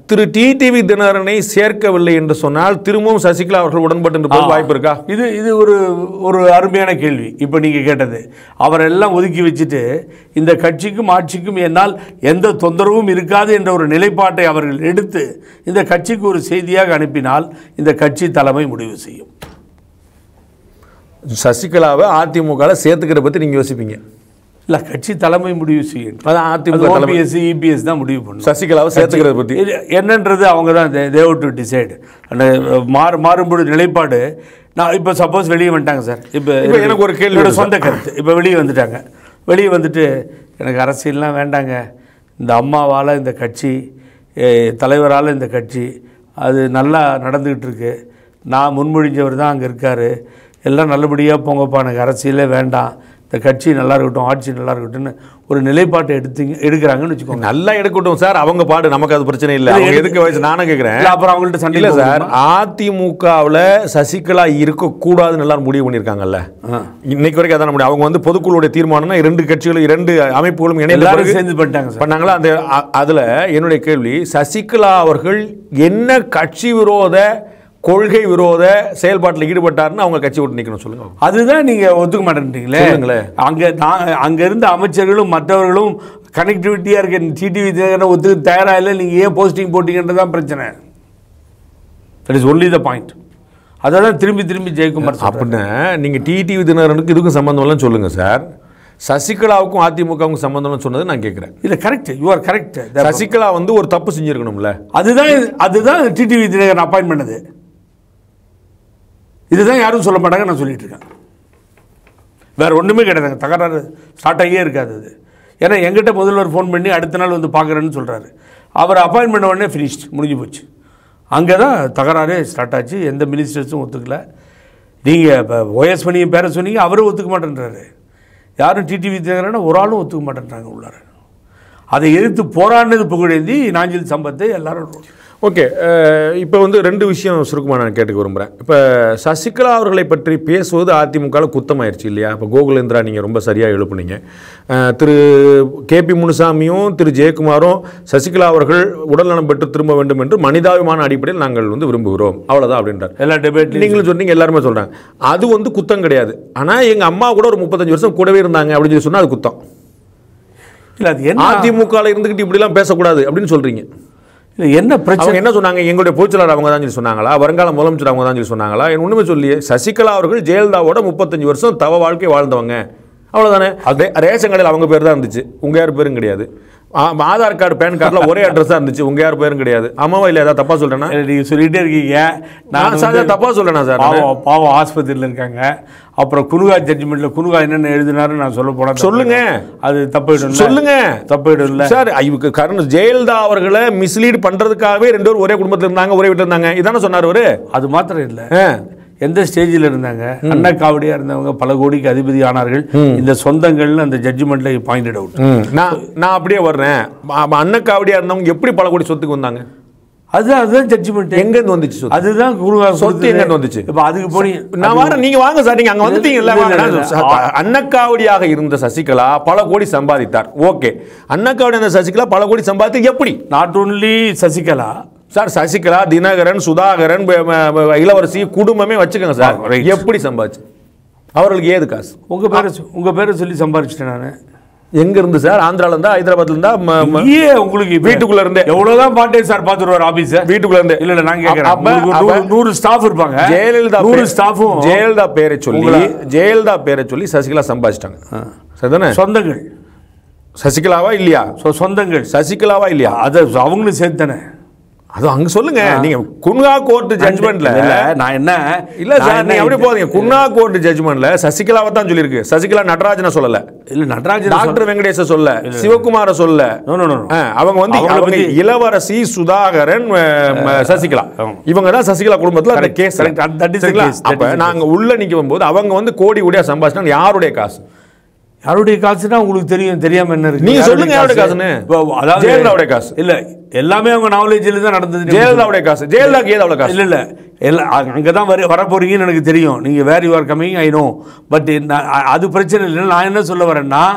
Speaker 4: திரு டிடிவி தினகரனை சேர்க்கவில்லை என்று சொன்னால் திரும்பவும் சசிகலா அவர்கள் உடன்பட்டு இருப்பது வாய்ப்பு இருக்கா
Speaker 5: இது இது ஒரு ஒரு அருமையான கேள்வி இப்போ நீங்கள் கேட்டது அவரெல்லாம் ஒதுக்கி வச்சுட்டு இந்த கட்சிக்கும் ஆட்சிக்கும் என்னால் எந்த தொந்தரவும் இருக்காது என்ற ஒரு நிலைப்பாட்டை அவர்கள் எடுத்து இந்த கட்சிக்கு ஒரு செய்தியாக அனுப்பினால் இந்த கட்சி தலைமை முடிவு செய்யும்
Speaker 4: சசிகலாவை அதிமுகவில் சேர்த்துக்கிற பற்றி நீங்கள் யோசிப்பீங்க
Speaker 5: இல்லை கட்சி தலைமை முடிவு செய்யும்
Speaker 4: அதான் அதிமுக தலைமை
Speaker 5: ஓபிஎஸ் இபிஎஸ் தான் முடிவு பண்ணும்
Speaker 4: சசிகலாவை சேர்த்துக்கிறத பற்றி
Speaker 5: இது என்னன்றது அவங்க தான் தேவ் டு டிசைடு அந்த மாறு மாறுபடும் நிலைப்பாடு நான் இப்போ சப்போஸ் வெளியே வந்துட்டாங்க சார் இப்போ
Speaker 4: இப்ப எனக்கு ஒரு கேள்வி
Speaker 5: என்னோட
Speaker 4: வருது
Speaker 5: சொந்த கருத்து இப்போ வெளியே வந்துட்டாங்க வெளியே வந்துட்டு எனக்கு அரசியல்லாம் வேண்டாங்க இந்த அம்மாவால் இந்த கட்சி தலைவரால் இந்த கட்சி அது நல்லா நடந்துக்கிட்டு இருக்கு நான் முன்மொழிஞ்சவர் தான் அங்கே இருக்கார் எல்லாம் நல்லபடியாக போங்கப்பா எனக்கு அரசியலே வேண்டாம் இந்த கட்சி நல்லா இருக்கட்டும் ஆட்சி நல்லா இருக்கட்டும்னு ஒரு நிலைப்பாட்டை எடுத்தீங்க எடுக்கிறாங்கன்னு வச்சுக்கோங்க
Speaker 4: நல்லா எடுக்கட்டும் சார் அவங்க பாடு நமக்கு அது பிரச்சனை இல்லை அவங்க எதுக்கு வயசு நானும் கேட்குறேன்
Speaker 5: இல்ல, அப்புறம் அவங்கள்ட்ட சண்டை
Speaker 4: இல்ல சார் அதிமுகவில் சசிகலா இருக்கக்கூடாதுன்னு எல்லாரும் முடிவு பண்ணியிருக்காங்கல்ல இன்னைக்கு வரைக்கும் அதான் முடியும் அவங்க வந்து பொதுக்குழுடைய தீர்மானம்னா இரண்டு கட்சிகளும் இரண்டு அமைப்புகளும் இணைந்த
Speaker 5: எல்லாரும்
Speaker 4: பிறகு
Speaker 5: சேர்ந்து பண்ணிட்டாங்க சார்
Speaker 4: பண்ணாங்களா அந்த அ- அதுல என்னுடைய கேள்வி சசிகலா அவர்கள் என்ன கட்சி விரோத கொள்கை விரோத செயல்பாட்டில் ஈடுபட்டாருன்னு அவங்க கட்சி விட்டு நிக்கணும் சொல்லுங்க
Speaker 5: அதுதான் நீங்க ஒத்துக்க மாட்டேன்றீங்களே
Speaker 4: சொல்லுங்களேன்.
Speaker 5: அங்க நான் அங்க இருந்த அமைச்சர்களும் மற்றவர்களும் கனெக்டிவிட்டியா இருக்க டிடிவி தினகரனை ஒத்துக்க தயாரா இல்லை நீங்க ஏன் போஸ்டிங் போட்டீங்கன்றதான் பிரச்சனை that is only the point அதை தான் திரும்பி திரும்பி ஜெயக்குமார் சொல்றாரு.
Speaker 4: அப்படின்னா நீங்க டிடிவி தினகரனுக்கு இதுக்கும் சம்பந்தம் இல்லைன்னு சொல்லுங்க சார் சசிகலாவுக்கும் அதிமுகவுக்கும் சம்பந்தம்னு சொன்னது நான் கேட்குறேன்
Speaker 5: இல்ல correct you are correct
Speaker 4: Sasikala வந்து ஒரு தப்பு செஞ்சிருக்கணும்ல
Speaker 5: அதுதான் அதுதான் டிடிவி தினகரன் அப்பாயின்ட் பண்ணது இதுதான் யாரும் சொல்ல மாட்டாங்க நான் சொல்லிட்டு இருக்கேன் வேற ஒண்ணுமே கிடையாதுங்க தகராறு ஸ்டார்ட் ஆகியே இருக்காது அது ஏன்னா எங்கிட்ட முதல்வர் ஃபோன் பண்ணி அடுத்த நாள் வந்து பார்க்குறேன்னு சொல்றாரு அவர் அப்பாயின்ட் பண்ண உடனே ஃபினிஷ்ட் முடிஞ்சு போச்சு அங்கே தான் தகராறே ஸ்டார்ட் ஆச்சு எந்த மினிஸ்டர்ஸும் ஒத்துக்கல நீங்கள் இப்போ ஓஎஸ் மணியும் பேர சொன்னீங்க அவரும் ஒத்துக்க மாட்டேன்றாரு யாரும் டிடிவி தினகரனை ஒரு ஆளும் ஒத்துக்க மாட்டேன்றாங்க உள்ளார அதை எதிர்த்து போராடினது புகழேந்தி நாஞ்சில் சம்பத்தை எல்லாரும்
Speaker 4: ஓகே இப்போ வந்து ரெண்டு விஷயம் சுருக்கமாக நான் கேட்டுக்க விரும்புகிறேன் இப்போ சசிகலா அவர்களை பற்றி பேசுவது அதிமுகவில் குத்தமாயிருச்சு இல்லையா இப்போ கோகுலேந்திரா நீங்கள் ரொம்ப சரியாக எழுப்புனீங்க அஹ், திரு கேபி முனுசாமியும் திரு ஜெயக்குமாரும் சசிகலா அவர்கள் உடல்நலம் பெற்று திரும்ப வேண்டும் என்று மனிதாபிமான அடிப்படையில் நாங்கள் வந்து விரும்புகிறோம் அவ்வளோதான் அப்படின்றார்
Speaker 5: எல்லா டிபேட்லையும்
Speaker 4: நீங்களும் சொன்னீங்க எல்லாருமே சொல்கிறாங்க அது வந்து குத்தம் கிடையாது ஆனால் எங்கள் அம்மா கூட ஒரு முப்பத்தஞ்சு வருஷம் கூடவே இருந்தாங்க அப்படின்னு சொல்லி சொன்னால் அது குத்தம்
Speaker 5: இல்லை அது என்ன
Speaker 4: அதிமுகவில் இருந்துக்கிட்டு இப்படிலாம் பேசக்கூடாது அப்படின்னு சொல்கிறீங்க
Speaker 5: இல்லை என்ன பிரச்சனை
Speaker 4: அவங்க என்ன சொன்னாங்க எங்களுடைய பொதுச்செயலாளர் அவங்க தான் சொல்லி சொன்னாங்களா வருங்கால முதலமைச்சர் அவங்க தான் சொல்லி சொன்னாங்களா என் ஒண்ணுமே சொல்லி சசிகலா அவர்கள் ஜெயலலிதாவோட முப்பத்தஞ்சு வருஷம் தவ வாழ்க்கை வாழ்ந்தவங்க அவ்வளவுதானே அதே ரேஷன் கடையில் அவங்க பேர் தான் இருந்துச்சு உங்க யார் பேரும் கிடையாது ஆ, ஆதார் கார்டு பேன் கார்டில் ஒரே அட்ரஸ் தான் இருந்துச்சு உங்க யார் பேரும் கிடையாது ஆமாவா இல்லையா ஏதாவது தப்பா சொல்றேன்னா
Speaker 5: நீங்க சொல்லிட்டே இருக்கீங்க
Speaker 4: நான் சார்
Speaker 5: வந்து
Speaker 4: தப்பா சொல்றேனா சார் நானு?
Speaker 5: பாவம் பாவம் ஆஸ்பத்திரியில் இருக்காங்க அப்புறம் குனுகா ஜட்ஜ்மெண்ட்ல குனுகா என்னென்ன எழுதினாரு நான் சொல்ல போனா
Speaker 4: சொல்லுங்க.
Speaker 5: அது தப்பிடும்
Speaker 4: சொல்லுங்க
Speaker 5: தப்பிடும் இல்ல
Speaker 4: சார் இவருக்கு கருண் ஜெயலலிதா அவர்களை மிஸ்லீட் பண்றதுக்காகவே ரெண்டு பேரும் ஒரே குடும்பத்தில் இருந்தாங்க ஒரே வீட்டில் இருந்தாங்க இதானே சொன்னார் அவரு
Speaker 5: அது மாத்திரம் இல்ல
Speaker 4: ஆ.
Speaker 5: எந்த ஸ்டேஜில் இருந்தாங்க அண்ணா காவடியா இருந்தவங்க பல கோடிக்கு அதிபதி ஆனார்கள் இந்த சொந்தங்கள்னு அந்த ஜட்ஜ்மெண்ட்ல பாயிண்டட் அவுட்
Speaker 4: ம், நான் நான் அப்படியே வர்றேன் அன்னக்காவடியா இருந்தவங்க எப்படி பல கோடி சொத்துக்கு வந்தாங்க
Speaker 5: அதுதான் அதுதான் ஜட்ஜ்மெண்ட்
Speaker 4: எங்க இருந்து வந்துச்சு சொத்து
Speaker 5: அதுதான் குருகா
Speaker 4: சொத்து எங்க இருந்து வந்துச்சு?
Speaker 5: இப்போ அதுக்கு போனி
Speaker 4: நான் வரேன் நீங்க வாங்க சார் நீங்க அங்க வந்துட்டீங்கல்ல
Speaker 5: இல்ல,
Speaker 4: வாங்க.
Speaker 5: இல்ல,
Speaker 4: நான்
Speaker 5: இல்ல.
Speaker 4: ச- அன்னக்காவடியாக இருந்த சசிகலா பல கோடி சம்பாதித்தார் ஓகே அன்னக்காவடி இருந்த சசிகலா பல கோடி சம்பாதித்து எப்படி
Speaker 5: not only Sasikala
Speaker 4: sir Sasikala Dhinakaran Sudhakaran ப- ம- ம- இளவரசி குடும்பமே வச்சுக்கோங்க சார்
Speaker 5: ஆ, right.
Speaker 4: எப்படி சம்பாதிச்சு அவர்களுக்கு ஏது காசு
Speaker 5: உங்க பேரை சொ- உங்க பேரை சொல்லி சம்பாரிச்சிட்டேன் நான்
Speaker 4: எங்க இருந்து சார் ஆந்திரால இருந்தா ஹைதராபாத்ல இருந்தா ம- ம-
Speaker 5: ஏன் உங்களுக்கு இப்ப-
Speaker 4: வீட்டுக்குள்ள இருந்தே.
Speaker 5: எவ்வளவுதான் பாண்டே சார் பாத்துருவார் ஆபீஸ்
Speaker 4: வீட்டுக்குள்ள இருந்து
Speaker 5: இல்ல இல்ல நான் கேக்குறேன்
Speaker 4: அப்ப-
Speaker 5: உங்களுக்கு
Speaker 4: அப்ப-
Speaker 5: நூறு- நூறு ஸ்டாஃப் இருப்பாங்க
Speaker 4: ஜெயலலிதா
Speaker 5: நூறு
Speaker 4: பே-
Speaker 5: ஸ்டாஃபும்
Speaker 4: ஜெயலலிதா பேரை சொல்லி
Speaker 5: உங்களை-
Speaker 4: ஜெயலலிதா பேரை சொல்லி சசிகலா சம்பாதிச்சிட்டாங்க சரிதானே
Speaker 5: சொந்தங்கள்
Speaker 4: சசிகலாவா இல்லையா
Speaker 5: சொ- சொந்தங்கள்
Speaker 4: சசிகலாவா இல்லையா
Speaker 5: அத அவங்களும் சேர்த்தானே
Speaker 4: அது அங்க சொல்லுங்க நீங்க குன்ஹா கோர்ட் ஜட்ஜ்மெண்ட்ல
Speaker 5: இல்ல நான் என்ன
Speaker 4: இல்ல
Speaker 5: நான்
Speaker 4: சார்
Speaker 5: என்ன
Speaker 4: நீங்க அப்படி
Speaker 5: இது-
Speaker 4: போதீங்க குன்ஹா கோர்ட் ஜட்ஜ்மெண்ட்ல சசிகலாவை தான் சொல்லியிருக்கு சசிகலா நடராஜனை சொல்லல
Speaker 5: இல்ல நடராஜன்
Speaker 4: டாக்டர் வெங்கடேஷ சொல்ல சிவகுமார சொல்ல
Speaker 5: No, no, no, no.
Speaker 4: ஆ, அவங்க வந்து
Speaker 5: அவங்கள
Speaker 4: அவங்க
Speaker 5: பத்தி-
Speaker 4: இளவரசி சுதாகரன் அஹ், ம, சசிகலா
Speaker 5: ஆமா.
Speaker 4: இவங்க தான் சசிகலா குடும்பத்துல அந்த
Speaker 5: Correct,
Speaker 4: case
Speaker 5: correct. That- that is the case. That
Speaker 4: அப்ப
Speaker 5: is the
Speaker 4: நாங்க உள்ள நிக்கும் போது அவங்க வந்து கோடி கோடியா சம்பாதிச்சாங்க யாருடைய காசு
Speaker 5: யாருடைய காசுனா உங்களுக்கு தெரியும் தெரியாம என்ன இருக்கு
Speaker 4: நீங்க
Speaker 5: யாருடைய
Speaker 4: சொல்லுங்க யாருடைய காசுன்னு.
Speaker 5: இப்போ அதாவது
Speaker 4: ஜெயலலிதாவுடைய காசு.
Speaker 5: இல்ல எல்லாமே அவங்க நாலேஜில் தான் நடந்தது
Speaker 4: ஜெயலலிதாவுடைய காசு ஜெயலலிதாக்கு ஏது அவ்வளவு காசு
Speaker 5: இல்ல இல்ல இல்ல அங்கே தான் வர வர போறீங்கன்னு எனக்கு தெரியும் நீங்க where you are coming I know but அது பிரச்சனை இல்லை நான் என்ன சொல்ல வரேன்னா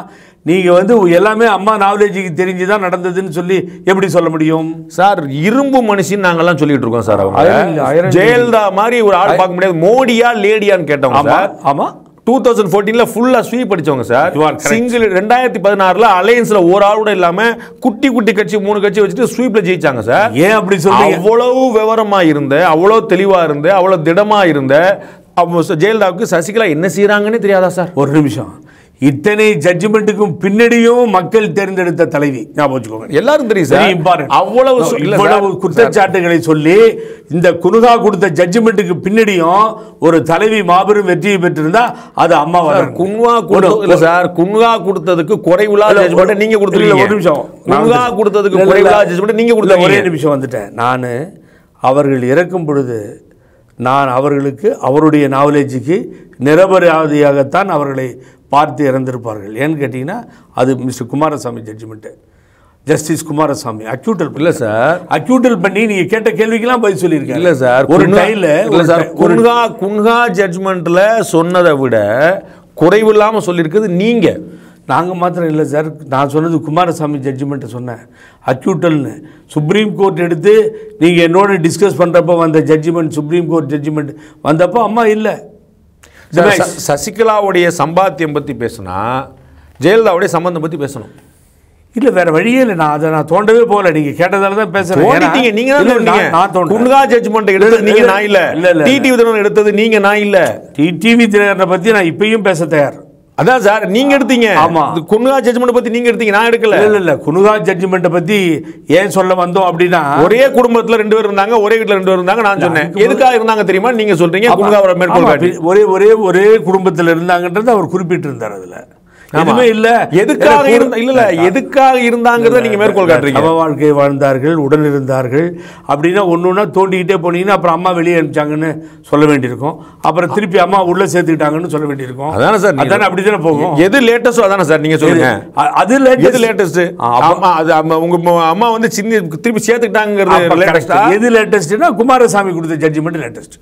Speaker 5: நீங்கள் வந்து எல்லாமே அம்மா நாவலேஜுக்கு தெரிஞ்சு தான் நடந்ததுன்னு சொல்லி எப்படி சொல்ல முடியும்
Speaker 4: சார் இரும்பு மனுஷன் நாங்கெல்லாம் சொல்லிட்டு இருக்கோம் சார்
Speaker 5: Iron-
Speaker 4: அவங்க
Speaker 5: Iron-
Speaker 4: ஜெயலலிதா மாதிரி ஒரு ஆள் பார்க்க முடியாது மோடியா லேடியான்னு கேட்டவங்க
Speaker 5: ஆமா
Speaker 4: சார்
Speaker 5: ஆமா
Speaker 4: டூ தௌசண்ட் ஃபோர்டீன்ல ஃபுல்லா ஸ்வீப் அடிச்சவங்க sir
Speaker 5: You are correct.
Speaker 4: Single ரெண்டாயிரத்தி பதினாறுல அலையன்ஸ்ல ஒரு ஆள் கூட இல்லாம குட்டி குட்டி கட்சி மூணு கட்சி வச்சுட்டு ஸ்வீப்ல ஜெயிச்சாங்க சார்
Speaker 5: ஏன் அப்படி சொல்றீங்க
Speaker 4: அவ்வளவு விவரமா இருந்த அவ்வளவு தெளிவா இருந்த அவ்வளவு திடமா இருந்த அப்போ ஜெயலலிதாவுக்கு சசிகலா என்ன செய்யறாங்கன்னு தெரியாதா சார்
Speaker 5: ஒரு நிமிஷம் இத்தனை ஜட்ஜ்மெண்ட்டுக்கும் பின்னாடியும் மக்கள் தேர்ந்தெடுத்த தலைவி ஞாபகம் வச்சுக்கோங்க
Speaker 4: எல்லாரும் தெரியும்
Speaker 5: Very
Speaker 4: சார்
Speaker 5: important.
Speaker 4: அவ்வளவு சொ- இல்ல
Speaker 5: இவ்வளவு
Speaker 4: சார்.
Speaker 5: குற்றச்சாட்டுகளை சொல்லி இந்த குனுகா கொடுத்த ஜட்ஜ்மெண்ட்டுக்கு பின்னாடியும் ஒரு தலைவி மாபெரும் வெற்றியை பெற்றிருந்தா அது அம்மா
Speaker 4: சார், குன்வா கொடுத்த- இல்ல சார் குன்வா கொடுத்ததுக்கு குறைவில்லா
Speaker 5: இல்ல,
Speaker 4: ஜட்ஜ்மெண்ட் நீங்க
Speaker 5: இல்ல,
Speaker 4: கொடுத்துருக்கீங்க
Speaker 5: ஒரு நிமிஷம்
Speaker 4: குன்வா கொடுத்ததுக்கு
Speaker 5: இல்ல, இல்ல,
Speaker 4: குறைவில்லா
Speaker 5: இல்ல.
Speaker 4: ஜட்ஜ்மெண்ட் நீங்க
Speaker 5: இல்ல, ஒரே
Speaker 4: கொடுத்துருக்கீங்க
Speaker 5: நிமிஷம் வந்துட்டேன் நான் அவர்கள் இறக்கும் பொழுது நான் அவர்களுக்கு அவருடைய நாவலேஜுக்கு நிரபராதியாகத்தான் அவர்களை பார்த்து இறந்திருப்பார்கள் ஏன்னு கேட்டிங்கன்னா அது mister Kumaraswamy judgement justice Kumaraswamy acquittal
Speaker 4: இல்ல சார்
Speaker 5: அக்யூட்டல் பண்ணி நீங்க கேட்ட கேள்விக்கெல்லாம் பதில் சொல்லியிருக்கேன்
Speaker 4: இல்ல சார்
Speaker 5: ஒரு
Speaker 4: குன்ஹா-
Speaker 5: டைல
Speaker 4: இல்ல சார் குன்ஹா குன்ஹா ஜட்ஜ்மெண்ட்ல சொன்னதை விட குறைவில்லாம சொல்லியிருக்கிறது நீங்க
Speaker 5: நாங்கள் மாத்திரம் இல்லை சார் நான் சொன்னது குமாரசாமி ஜட்ஜ்மெண்ட்டை சொன்னேன் அக்யூட்டல்னு சுப்ரீம் கோர்ட் எடுத்து நீங்கள் என்னோட டிஸ்கஸ் பண்ணுறப்போ வந்த ஜட்ஜ்மெண்ட் சுப்ரீம் கோர்ட் ஜட்ஜ்மெண்ட் வந்தப்போ அம்மா இல்லை
Speaker 4: சார், ச- சசிகலாவுடைய சம்பாத்தியம் பத்தி பேசினா ஜெயலலிதாவுடைய சம்பந்தம் பத்தி பேசணும்
Speaker 5: இல்லை வேற வழியே இல்லை நான் அதை நான் தோண்டவே போகல நீங்கள் கேட்டதால தான் பேசுகிறேன்
Speaker 4: தோண்டிட்டீங்க நீங்க தான் தோண்டிங்க
Speaker 5: நான் தோன்றேன்
Speaker 4: குன்ஹா ஜட்ஜ்மெண்ட் எடுத்தது நீங்க நான் இல்ல
Speaker 5: இல்ல, இல்ல,
Speaker 4: டிடி விதரன் எடுத்தது நீங்க நான் இல்ல
Speaker 5: டிவி தினகரனை பற்றி நான் இப்பயும் பேச தயார்
Speaker 4: அதான் சார் நீங்க எடுத்தீங்க
Speaker 5: ஆமா.
Speaker 4: இது குன்ஹா ஜட்ஜ்மெண்ட் பத்தி நீங்க எடுத்தீங்க நான் எடுக்கல
Speaker 5: இல்லை இல்லை குனுகா ஜட்ஜ்மெண்ட்டை பற்றி ஏன் சொல்ல வந்தோம் அப்படின்னா
Speaker 4: ஒரே குடும்பத்துல ரெண்டு பேர் இருந்தாங்க ஒரே வீட்டுல ரெண்டு பேர் இருந்தாங்க நான் சொன்னேன் எதுக்காக இருந்தாங்க தெரியுமா நீங்க சொல்றீங்க குன்ஹாவோட மேற்கோள்
Speaker 5: ஆமா,
Speaker 4: காட்டி
Speaker 5: ஒரே ஒரே ஒரே குடும்பத்தில் இருந்தாங்கன்றது அவர் குறிப்பிட்டிருந்தார் அதுல
Speaker 4: ஆமா.
Speaker 5: எதுவுமே இல்ல
Speaker 4: எதுக்காக
Speaker 5: எனக்கு
Speaker 4: இருந்த இல்ல இல்ல எதுக்காக இருந்தாங்கறத நீங்க மேற்கோள் காட்டுறீங்க
Speaker 5: தவ வாழ்க்கை வாழ்ந்தார்கள் உடன் இருந்தார்கள் அப்படின்னா ஒன்று ஒன்றா தோண்டிக்கிட்டே போனீங்கன்னா அப்புறம் அம்மா வெளியே அனுப்பிச்சாங்கன்னு சொல்ல வேண்டியிருக்கும் அப்புறம் திருப்பி அம்மா உள்ள சேர்த்துக்கிட்டாங்கன்னு சொல்ல வேண்டியிருக்கும்
Speaker 4: அதானே சார் நீங்க-
Speaker 5: அதானே அப்படி தானே போகும்
Speaker 4: எது லேட்டஸ்டோ அதானே சார் நீங்க சொல்லுங்க
Speaker 5: அ- அது
Speaker 4: எது
Speaker 5: latest.
Speaker 4: லேட்டஸ்ட்
Speaker 5: ஆ, அப்ப-
Speaker 4: ஆமா அது அம்மா- உங்க ம- அம்மா வந்து சின்ன திருப்பி
Speaker 5: அப்ப
Speaker 4: சேர்த்துக்கிட்டாங்கிறது
Speaker 5: correct.
Speaker 4: லேட்டஸ்டா
Speaker 5: எது லேட்டஸ்ட்னா குமாரசாமி கொடுத்த ஜட்ஜ்மெண்ட் லேட்டஸ்ட்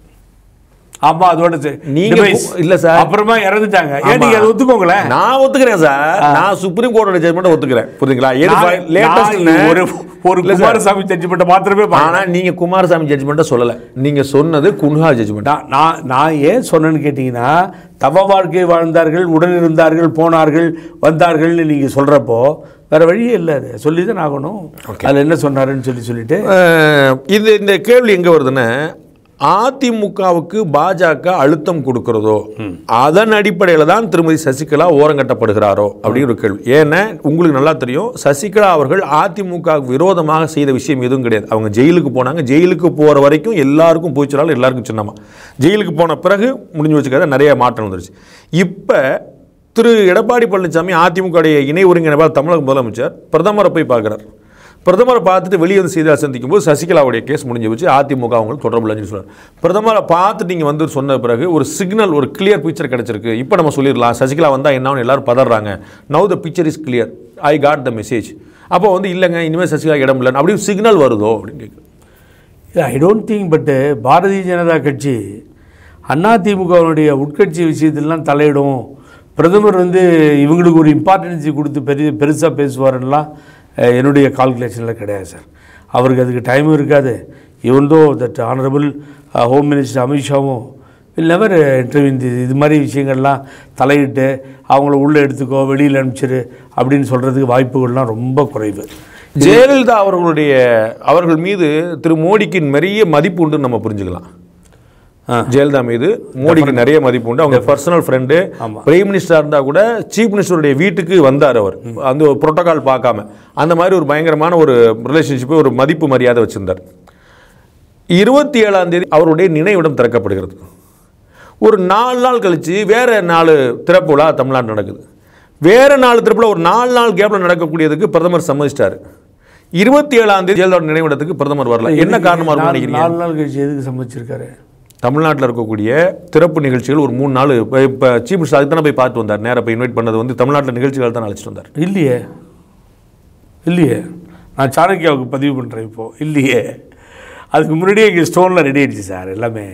Speaker 5: ஆமா அதோட சரி.
Speaker 4: நீங்க
Speaker 5: demise.
Speaker 4: கு- இல்ல சார்.
Speaker 5: அப்புறமா இறந்துட்டாங்க ஏன்
Speaker 4: ஆமா.
Speaker 5: நீங்க அதை ஒத்துக்கோங்களேன்
Speaker 4: நான் ஒத்துக்கிறேன் சார் நான் சுப்ரீம் கோர்ட்டோட ஜட்மெண்ட் ஒத்துக்கிறேன் புரியுதுங்களா எது
Speaker 5: நான்
Speaker 4: லேட்டஸ்ட்
Speaker 5: நான் ஒரு ஒரு குமாரசாமி ஜட்ஜ்மெண்ட் மாத்திரமே
Speaker 4: ஆனா
Speaker 5: பார்க்கறேன்.
Speaker 4: நீங்க குமாரசாமி ஜட்மெண்ட்டை சொல்லல நீங்க சொன்னது குன்ஹா ஜட்மெண்ட்
Speaker 5: நான் நான் நான் ஏன் சொன்னேன்னு கேட்டிங்கன்னா தவ வாழ்க்கை வாழ்ந்தார்கள் உடன் இருந்தார்கள் போனார்கள் வந்தார்கள்னு நீங்கள் சொல்கிறப்போ வேறு வழியே இல்லை அது சொல்லி தான் ஆகணும் அதில் என்ன சொன்னாருன்னு சொல்லி சொல்லிட்டு
Speaker 4: இது இந்த கேள்வி எங்க வருதுன்னா அதிமுகவுக்கு பாஜக அழுத்தம் கொடுக்கிறதோ அதன் அடிப்படையில் தான் திருமதி சசிகலா ஓரங்கட்டப்படுகிறாரோ அப்படின்னு ஒரு கேள்வி ஏன்னா உங்களுக்கு நல்லா தெரியும் சசிகலா அவர்கள் அதிமுக விரோதமாக செய்த விஷயம் எதுவும் கிடையாது அவங்க ஜெயிலுக்கு போனாங்க ஜெயிலுக்கு போகிற வரைக்கும் எல்லாருக்கும் போச்சுனாலும் எல்லாருக்கும் சின்னமா ஜெயிலுக்கு போன பிறகு முடிஞ்சு வச்சுக்காத நிறைய மாற்றம் வந்துருச்சு இப்போ திரு எடப்பாடி பழனிசாமி அதிமுக இணை ஒருங்கிணைப்பாளர் தமிழக முதலமைச்சர் பிரதமரை போய் பார்க்குறார் பிரதமரை பார்த்துட்டு வெளியே வந்து செய்தியாளர் சந்திக்கும் போது சசிகலாவுடைய கேஸ் முடிஞ்சு வச்சு அதிமுக அவங்களுக்கு தொடர்பு இல்லைன்னு சொல்றாரு பிரதமரை பார்த்துட்டு நீங்கள் வந்து சொன்ன பிறகு ஒரு சிக்னல் ஒரு கிளியர் பிக்சர் கிடைச்சிருக்கு இப்போ நம்ம சொல்லிடலாம் சசிகலா வந்தால் என்னன்னு எல்லாரும் பதறாங்க now the picture is clear I got the message அப்போ வந்து இல்லைங்க இனிமேல் சசிகலா இடம் இல்லைன்னு அப்படி சிக்னல் வருதோ அப்படின்னு கேட்குறேன்
Speaker 5: ஐ டோன்ட் திங்க் பட்டு பாரதிய ஜனதா கட்சி அதிமுகவினுடைய உட்கட்சி விஷயத்திலாம் தலையிடும் பிரதமர் வந்து இவங்களுக்கு ஒரு இம்பார்ட்டன்ஸி கொடுத்து பெரிய பெருசாக பேசுவாருன்னெலாம் அஹ், என்னுடைய கால்குலேஷனில் கிடையாது சார் அவருக்கு அதுக்கு டைமும் இருக்காது இவன் though that honourable home minister அமித்ஷாவும் வில் நெவர் இன்டர்வியூ இந்த இது மாதிரி விஷயங்கள்லாம் தலையிட்டு அவங்கள உள்ளே எடுத்துக்கோ வெளியில் அனுப்பிச்சிரு அப்படின்னு சொல்கிறதுக்கு வாய்ப்புகள்லாம் ரொம்ப குறைவு
Speaker 4: ஜெயலலிதா அவர்களுடைய அவர்கள் மீது திரு மோடிக்கு நிறைய மதிப்பு உண்டுன்னு நம்ம புரிஞ்சுக்கலாம்
Speaker 5: ஆ.
Speaker 4: ஜெயலலிதா மீது மோடிக்கு நிறைய மதிப்பு உண்டு அவங்க பர்சனல் ஃப்ரெண்டு பிரைம் மினிஸ்டர் இருந்தா கூட சீஃப் மினிஸ்டருடைய வீட்டுக்கு வந்தார் அவர் அந்த ஒரு புரோட்டோகால் பார்க்காம அந்த மாதிரி ஒரு பயங்கரமான ஒரு ரிலேஷன்ஷிப் ஒரு மதிப்பு மரியாதை வச்சிருந்தார் இருபத்தி ஏழாம் தேதி அவருடைய நினைவிடம் திறக்கப்படுகிறது ஒரு நாலு நாள் கழிச்சு வேற நாலு திறப்பு விழா தமிழ்நாடு நடக்குது வேற நாலு திறப்புல ஒரு நாலு நாள் கேப்ல நடக்கக்கூடியதுக்கு பிரதமர் சம்மதிச்சிட்டாரு இருபத்தி ஏழாம் தேதி ஜெயலலிதா நினைவிடத்துக்கு பிரதமர் வரல என்ன காரணமா இருக்கும்
Speaker 5: நாலு-
Speaker 4: நினைக்கிறீங்க
Speaker 5: நாலு நாள் கழிச்சு எதுக்கு சமைச்சிருக்காரு
Speaker 4: தமிழ்நாட்டில் இருக்கக்கூடிய திறப்பு நிகழ்ச்சிகள் ஒரு மூணு நாள் இப்போ இப்போ சீஃப் மினிஸ்டர் அதுக்கு தானே போய் பார்த்து வந்தார் நேராக போய் இன்வைட் பண்ணது வந்து தமிழ்நாட்டில் நிகழ்ச்சிகள் தான் அழைச்சிட்டு வந்தார்
Speaker 5: இல்லையே இல்லையே நான் சாணக்கியாவுக்கு பதிவு பண்ணுறேன் இப்போது இல்லையே அதுக்கு முன்னாடியே இங்கே ஸ்டோனில் ரெடி ஆயிடுச்சு சார் எல்லாமே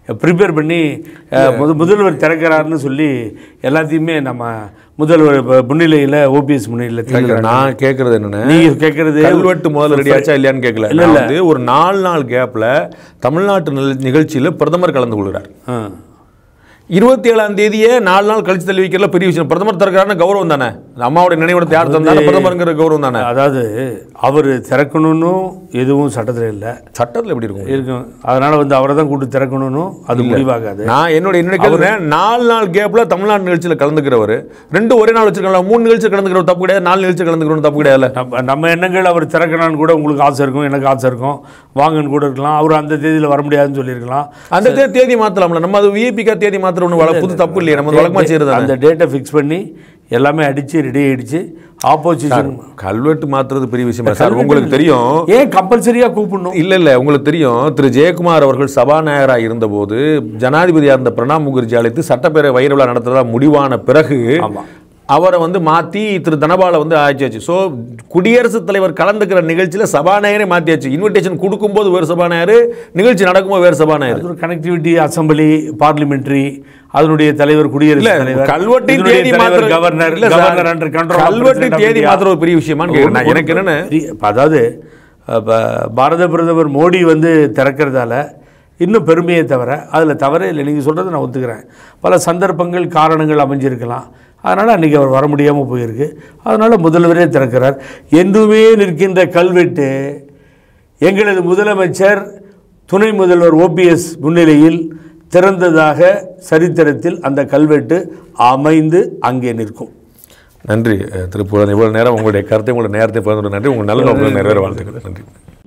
Speaker 5: ப்ரிப்பேர் பண்ணி அஹ், முத முதல்வர் திறக்கிறாருன்னு சொல்லி எல்லாத்தையுமே நம்ம முதல்வர் இப்ப முன்னிலையில் ஓபிஎஸ் முன்னிலையில்
Speaker 4: இல்ல,
Speaker 5: திறக்கிறாங்க
Speaker 4: நான் கேட்கறது என்னன்னா
Speaker 5: நீங்கள் கேட்குறது
Speaker 4: கல்வெட்டு முதல்ல ரெடி ஆச்சா இல்லையான்னு கேட்கல
Speaker 5: இல்ல,
Speaker 4: நான்
Speaker 5: இல்ல.
Speaker 4: வந்து ஒரு நாலு நாள் கேப்ல தமிழ்நாட்டு நில- நிகழ்ச்சியில பிரதமர் கலந்து கொள்கிறார்
Speaker 5: ஆ
Speaker 4: இருபத்தி ஏழாம் தேதியே நாலு நாள் கழிச்சு தள்ளி வைக்கிறதுல பெரிய விஷயம் பிரதமர் திறக்கிறாருன்னு கௌரவம் தானே அம்மாவுடைய நினைவிடத்தை யார் தந்தாலும் பிரதமருங்கிற கௌரவம் தானே
Speaker 5: அதாவது அவர் திறக்கணும்னு எதுவும் சட்டத்தில் இல்லை
Speaker 4: சட்டத்துல எப்படி இருக்கும்
Speaker 5: இருக்கும் அதனால் வந்து அவரை தான் கூட்டு திறக்கணும்னு அது முடிவாகாது
Speaker 4: நான் என்னோட என்னோட கேள்வி நாலு நாள் கேப்ல தமிழ்நாடு நிகழ்ச்சியில கலந்துக்கிறவர் ரெண்டு ஒரே நாள் வச்சிருக்கலாம் மூணு நிகழ்ச்சி கலந்துக்கிறவர் தப்பு கிடையாது நாலு நிகழ்ச்சி கலந்துக்கிறவங்க தப்பு கிடையாது
Speaker 5: நம்ம நம்ம எண்ணங்கள் அவர் திறக்கணும்னு கூட உங்களுக்கு ஆசை இருக்கும் எனக்கு ஆசை இருக்கும் வாங்கன்னு கூட இருக்கலாம் அவர் அந்த தேதியில் வர முடியாதுன்னு சொல்லியிருக்கலாம்
Speaker 4: அந்த தே- தேதி மாத்தலாம்ல நம்ம அது விஐபிக்கா தேதி மாத்திர ஒன்று புது தப்பு இல்லையே நம்ம வழக்கமா செய்யறது
Speaker 5: அந்த டேட்டை ஃபிக்ஸ் பண்ணி எல்லாமே அடித்து ரெடி ஆயிடுச்சு ஆப்போசிஷன்
Speaker 4: கல்வெட்டு மாத்துறது பெரிய விஷயமா சார் உங்களுக்கு தெரியும்
Speaker 5: ஏன் கம்பல்சரியாக கூப்பிடணும்
Speaker 4: இல்ல இல்ல உங்களுக்கு தெரியும் திரு ஜெயக்குமார் அவர்கள் சபாநாயகராக இருந்தபோது ஜனாதிபதியாக இருந்த பிரணாப் முகர்ஜி அழைத்து சட்டப்பேரவை வைர விழா நடத்துறதா முடிவான பிறகு
Speaker 5: ஆமா.
Speaker 4: அவரை வந்து மாத்தி திரு தனபாலை வந்து ஆட்சியாச்சு ஸோ குடியரசுத் தலைவர் கலந்துக்கிற நிகழ்ச்சியில சபாநாயகரே மாத்தியாச்சு இன்விடேஷன் கொடுக்கும்போது வேறு சபாநாயகர் நிகழ்ச்சி நடக்கும்போது வேறு சபாநாயகர்
Speaker 5: அது ஒரு கனெக்டிவிட்டி அசம்பிளி பார்லிமெண்ட்ரி அதனுடைய தலைவர்
Speaker 4: இல்ல
Speaker 5: குடியரசுத் தலைவர்
Speaker 4: கல்வெட்டின்
Speaker 5: இதனுடைய
Speaker 4: தேதி
Speaker 5: தலைவர்
Speaker 4: மாத்திர
Speaker 5: கவர்னர்
Speaker 4: இல்ல சார்,
Speaker 5: கவர்னர் அண்டர் கண்ட்ரோல்
Speaker 4: கல்வெட்டின் தேதி மாத்திர ஒரு பெரிய விஷயமான்னு கேக்குறேன். நான் எனக்கு என்னன்னு
Speaker 5: இப்ப அதாவது அப்ப பாரத பிரதமர் மோடி வந்து திறக்கிறதால இன்னும் பெருமையை தவிர அதில் தவறே இல்லை நீங்கள் சொல்கிறத நான் ஒத்துக்கிறேன் பல சந்தர்ப்பங்கள் காரணங்கள் அமைஞ்சிருக்கலாம் அதனால் அன்றைக்கி அவர் வர முடியாமல் போயிருக்கு அதனால் முதல்வரே திறக்கிறார் என்றுமே நிற்கின்ற கல்வெட்டு எங்களது முதலமைச்சர் துணை முதல்வர் ஓபிஎஸ் முன்னிலையில் திறந்ததாக சரித்திரத்தில் அந்த கல்வெட்டு அமைந்து அங்கே நிற்கும்
Speaker 4: நன்றி அஹ், திரு புகழன் இவ்வளவு நேரம் உங்களுடைய கருத்தை உங்களுடைய நேரத்தை பகிர்ந்து நன்றி உங்கள் நல்ல நோக்கம் நிறைவேற வாழ்த்துக்கள் நன்றி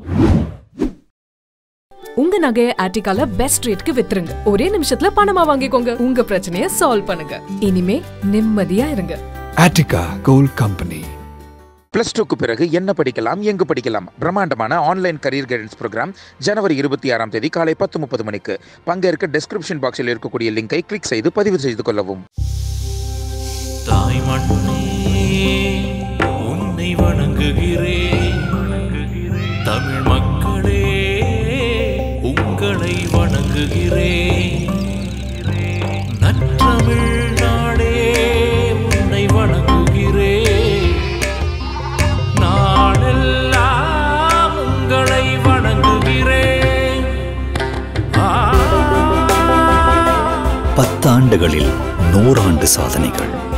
Speaker 2: உங்க நகையை ஆர்டிகால பெஸ்ட் ரேட்க்கு வித்துருங்க ஒரே நிமிஷத்துல பணமா வாங்கிக்கோங்க உங்க பிரச்சனைய சால்வ் பண்ணுங்க இனிமே நிம்மதியா இருங்க
Speaker 3: Attica Gold Company.
Speaker 6: பிளஸ் டூக்கு பிறகு என்ன படிக்கலாம் எங்கு படிக்கலாம் பிரம்மாண்டமான ஆன்லைன் கரியர் கைடன்ஸ் ப்ரோக்ராம் ஜனவரி இருபத்தி ஆறாம் தேதி காலை பத்து முப்பது மணிக்கு பங்கேற்க டெஸ்கிரிப்ஷன் பாக்ஸில் இருக்கக்கூடிய லிங்கை கிளிக் செய்து பதிவு செய்து கொள்ளவும்
Speaker 7: தாய் மண்ணே உன்னை வணங்குகிறேன் தமிழ் மக்களே உங்களை வணங்குகிறேன் நற்றமிழ் நாடே உன்னை வணங்குகிறேன் நாளெல்லாம் உங்களை வணங்குகிறேன் ஆ
Speaker 8: பத்தாண்டுகளில் நூறாண்டு சாதனைகள்